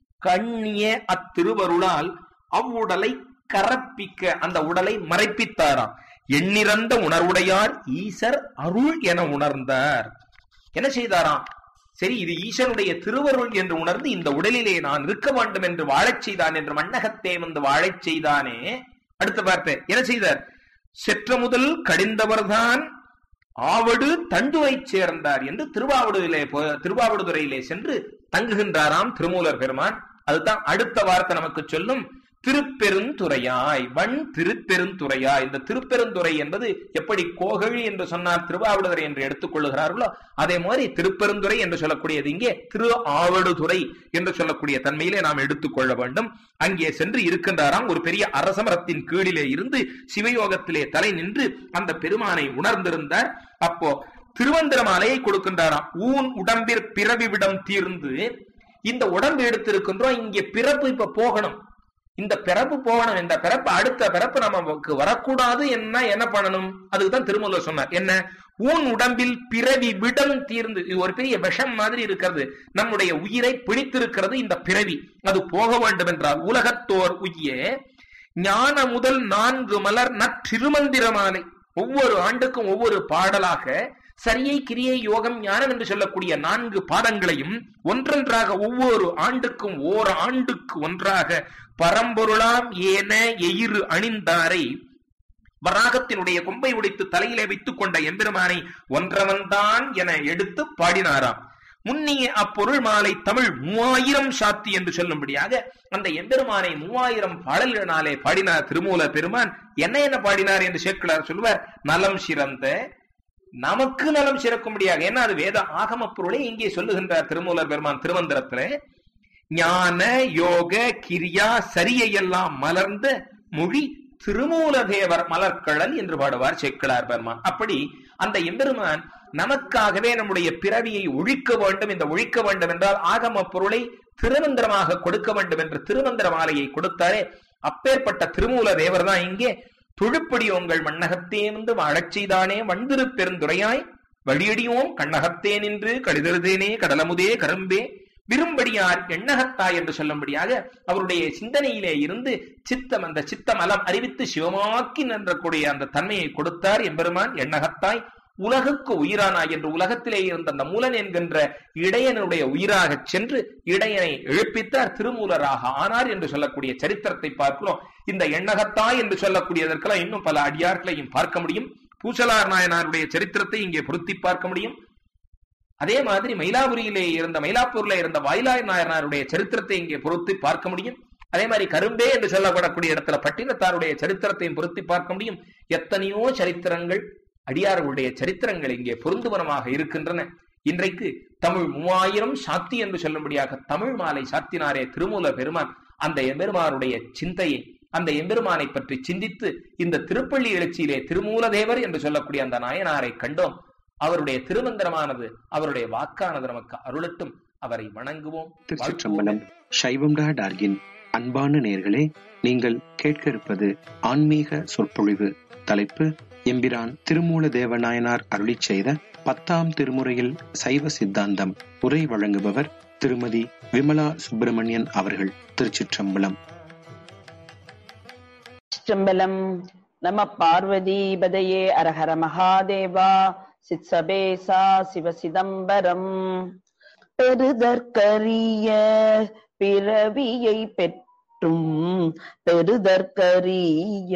கண்ணிய அத்திருவருளால் அவ்வுடலை கரப்பிக்க அந்த உடலை மறைப்பித்தாராம் எண்ணிறந்த உணர்வுடையார் ஈசர் அருள் என உணர்ந்தார் என்ன செய்தாராம் சரி இது ஈசனுடைய திருவருள் என்று உணர்ந்து இந்த உடலிலே நான் இருக்க வேண்டும் என்று வாழச் செய்தான் என்று மண்ணகத்தே வந்து வாழச் செய்தானே அடுத்த வார்த்தை என்ன செய்தார் செற்ற முதல் கடிந்தவர்தான் ஆவடு தண்டுவை சேர்ந்தார் என்று திருவாவடுதிலே போ- திருவாவடுதுறையிலே சென்று தங்குகின்றாராம் திருமூலர் பெருமான் அதுதான் அடுத்த வார்த்தை நமக்கு சொல்லும் திருப்பெருந்துறையாய் வன் திருப்பெருந்துறையாய் இந்த திருப்பெருந்துறை என்பது எப்படி கோகழி என்று சொன்னார் திருவாவடுதுறை என்று எடுத்துக் கொள்ளுகிறார்களோ அதே மாதிரி திருப்பெருந்துறை என்று சொல்லக்கூடியது இங்கே திரு ஆவடுதுறை என்று சொல்லக்கூடிய தன்மையிலே நாம் எடுத்துக்கொள்ள வேண்டும் அங்கே சென்று இருக்கின்றாராம் ஒரு பெரிய அரசமரத்தின் கீழிலே இருந்து சிவயோகத்திலே தலை நின்று அந்த பெருமானை உணர்ந்திருந்தார் அப்போ திருவந்திர மாலையை கொடுக்கின்றாராம் ஊன் உடம்பிற் பிறவிவிடம் தீர்ந்து இந்த உடம்பு எடுத்திருக்கின்றோம் இங்கே பிறப்பு இப்ப போகணும் இந்த பிறப்பு போகணும் இந்த பிறப்பு அடுத்த பிறப்பு நமக்கு வரக்கூடாது என்ன என்ன பண்ணணும் அதுக்கு தான் திருமூலர் சொன்னார் என்ன ஊன் உடம்பில் பிறவி விடம் தீர்ந்து இது ஒரு பெரிய விஷம் மாதிரி இருக்கிறது நம்முடைய உயிரை பிடித்திருக்கிறது இந்த பிறவி அது போக வேண்டும் என்றால் உலகத்தோர் உய்ய ஞான முதல் நான்கு மலர் நற்றிருமந்திரமாலை ஒவ்வொரு ஆண்டுக்கும் ஒவ்வொரு பாடலாக சரியை கிரியை யோகம் ஞானம் என்று சொல்லக்கூடிய நான்கு பாதங்களையும் ஒன்றொன்றாக ஒவ்வொரு ஆண்டுக்கும் ஓர் ஆண்டுக்கு ஒன்றாக பரம்பொருளாம் ஏன எயிறு அணிந்தாரை வராகத்தினுடைய கொம்பை உடைத்து தலையிலே வைத்துக் கொண்ட எம்பெருமானை ஒன்றவன்தான் என எடுத்து பாடினாராம் முன்னிய அப்பொருள் மாலை தமிழ் மூவாயிரம் சாத்தி என்று சொல்லும்படியாக அந்த எம்பெருமானை மூவாயிரம் பாடல்களினாலே பாடினார் திருமூல பெருமான் என்ன என்ன பாடினார் என்று சேக்கிழார் சொல்வார் நலம் சிறந்த நமக்கு நலம் சிறக்கும்படியாக ஏன்னா அது வேத ஆகம பொருளை இங்கே சொல்லுகின்றார் திருமூலர் பெருமான் திருமந்திரத்துல ஞான யோக கிரியா சரியையெல்லாம் மலர்ந்த மொழி திருமூல தேவர் மலர்கழல் என்று பாடுவார் சேக்கிழார் பெருமான் அப்படி அந்த எம்பெருமான் நமக்காகவே நம்முடைய பிறவியை ஒழிக்க வேண்டும் இந்த ஒழிக்க வேண்டும் என்றால் ஆகம பொருளை திருமந்திரமாக கொடுக்க வேண்டும் என்று திருமந்திர மாலையை கொடுத்தாரே அப்பேற்பட்ட திருமூல தேவர் தான் இங்கே துழுப்படி உங்கள் மண்ணகத்தே வந்து வாழச் செய்தானே வந்திரு பெருந்துரையாய் வழியடியோம் கண்ணகத்தே நின்று கடிதழுதேனே கடலமுதே கரும்பே விரும்படியார் எண்ணகத்தாய் என்று சொல்லும்படியாக அவருடைய சிந்தனையிலே இருந்து சித்தம் அந்த சித்தமலம் அறிவித்து சிவமாக்கி நின்றக்கூடிய அந்த தன்மையை கொடுத்தார் எம்பெருமான் எண்ணகத்தாய் உலகுக்கு உயிரானாய் என்று உலகத்திலே இருந்த அந்த மூலன் என்கின்ற இடையனுடைய உயிராக சென்று இடையனை எழுப்பித்தார் திருமூலராக ஆனார் என்று சொல்லக்கூடிய சரித்திரத்தை பார்க்கிறோம் இந்த எண்ணகத்தாய் என்று சொல்லக்கூடியதற்கெல்லாம் இன்னும் பல அடியார்களையும் பார்க்க முடியும் பூசலார் நாயனாருடைய சரித்திரத்தை இங்கே பொருத்தி பார்க்க முடியும் அதே மாதிரி மயிலாபுரியிலே இருந்த மயிலாப்பூர்ல இருந்த வாயிலாய் நாயனாருடைய சரித்திரத்தை இங்கே பொருத்தி பார்க்க முடியும் அதே மாதிரி கரும்பே என்று சொல்லப்படக்கூடிய இடத்துல பட்டினத்தாருடைய சரித்திரத்தையும் பொருத்தி பார்க்க முடியும் எத்தனையோ சரித்திரங்கள் அடியார்களுடைய சரித்திரங்கள் இங்கே பொருந்துவனமாக இருக்கின்றன இன்றைக்கு தமிழ் மூவாயிரம் சாத்தி என்று சொல்லும்படியாக தமிழ் மாலை சாத்தினாரே திருமூல பெருமான் அந்த எம்பெருமானுடைய சிந்தையை அந்த எம்பெருமானை பற்றி சிந்தித்து இந்த திருப்பள்ளி எழுச்சியிலே திருமூலதேவர் என்று சொல்லக்கூடிய அந்த நாயனாரை கண்டோம் அவருடைய திருமந்திரமானது அவருடைய வாக்கானது நமக்கு அருளட்டும் அவரை வணங்குவோம் திருச்சிற்றம்பலம் சைவம் டா டார்கின் அன்பான நேர்களே நீங்கள் கேட்க இருப்பது ஆன்மீக சொற்பொழிவு தலைப்பு எம்பிரான் திருமூல தேவநாயனார் அருளி செய்த பத்தாம் திருமுறையில் சைவ சித்தாந்தம் உரை வழங்குபவர் திருமதி விமலா சுப்பிரமணியன் அவர்கள் திருச்சிற்றம்பலம் சிற்றம்பலம் நம பார்வதிபதையே அரஹர மகாதேவா சித்சபேசா சிவ சிதம்பரம் பெருதற்கரிய பிறவியை பெற்றும் பெறுதற்கரிய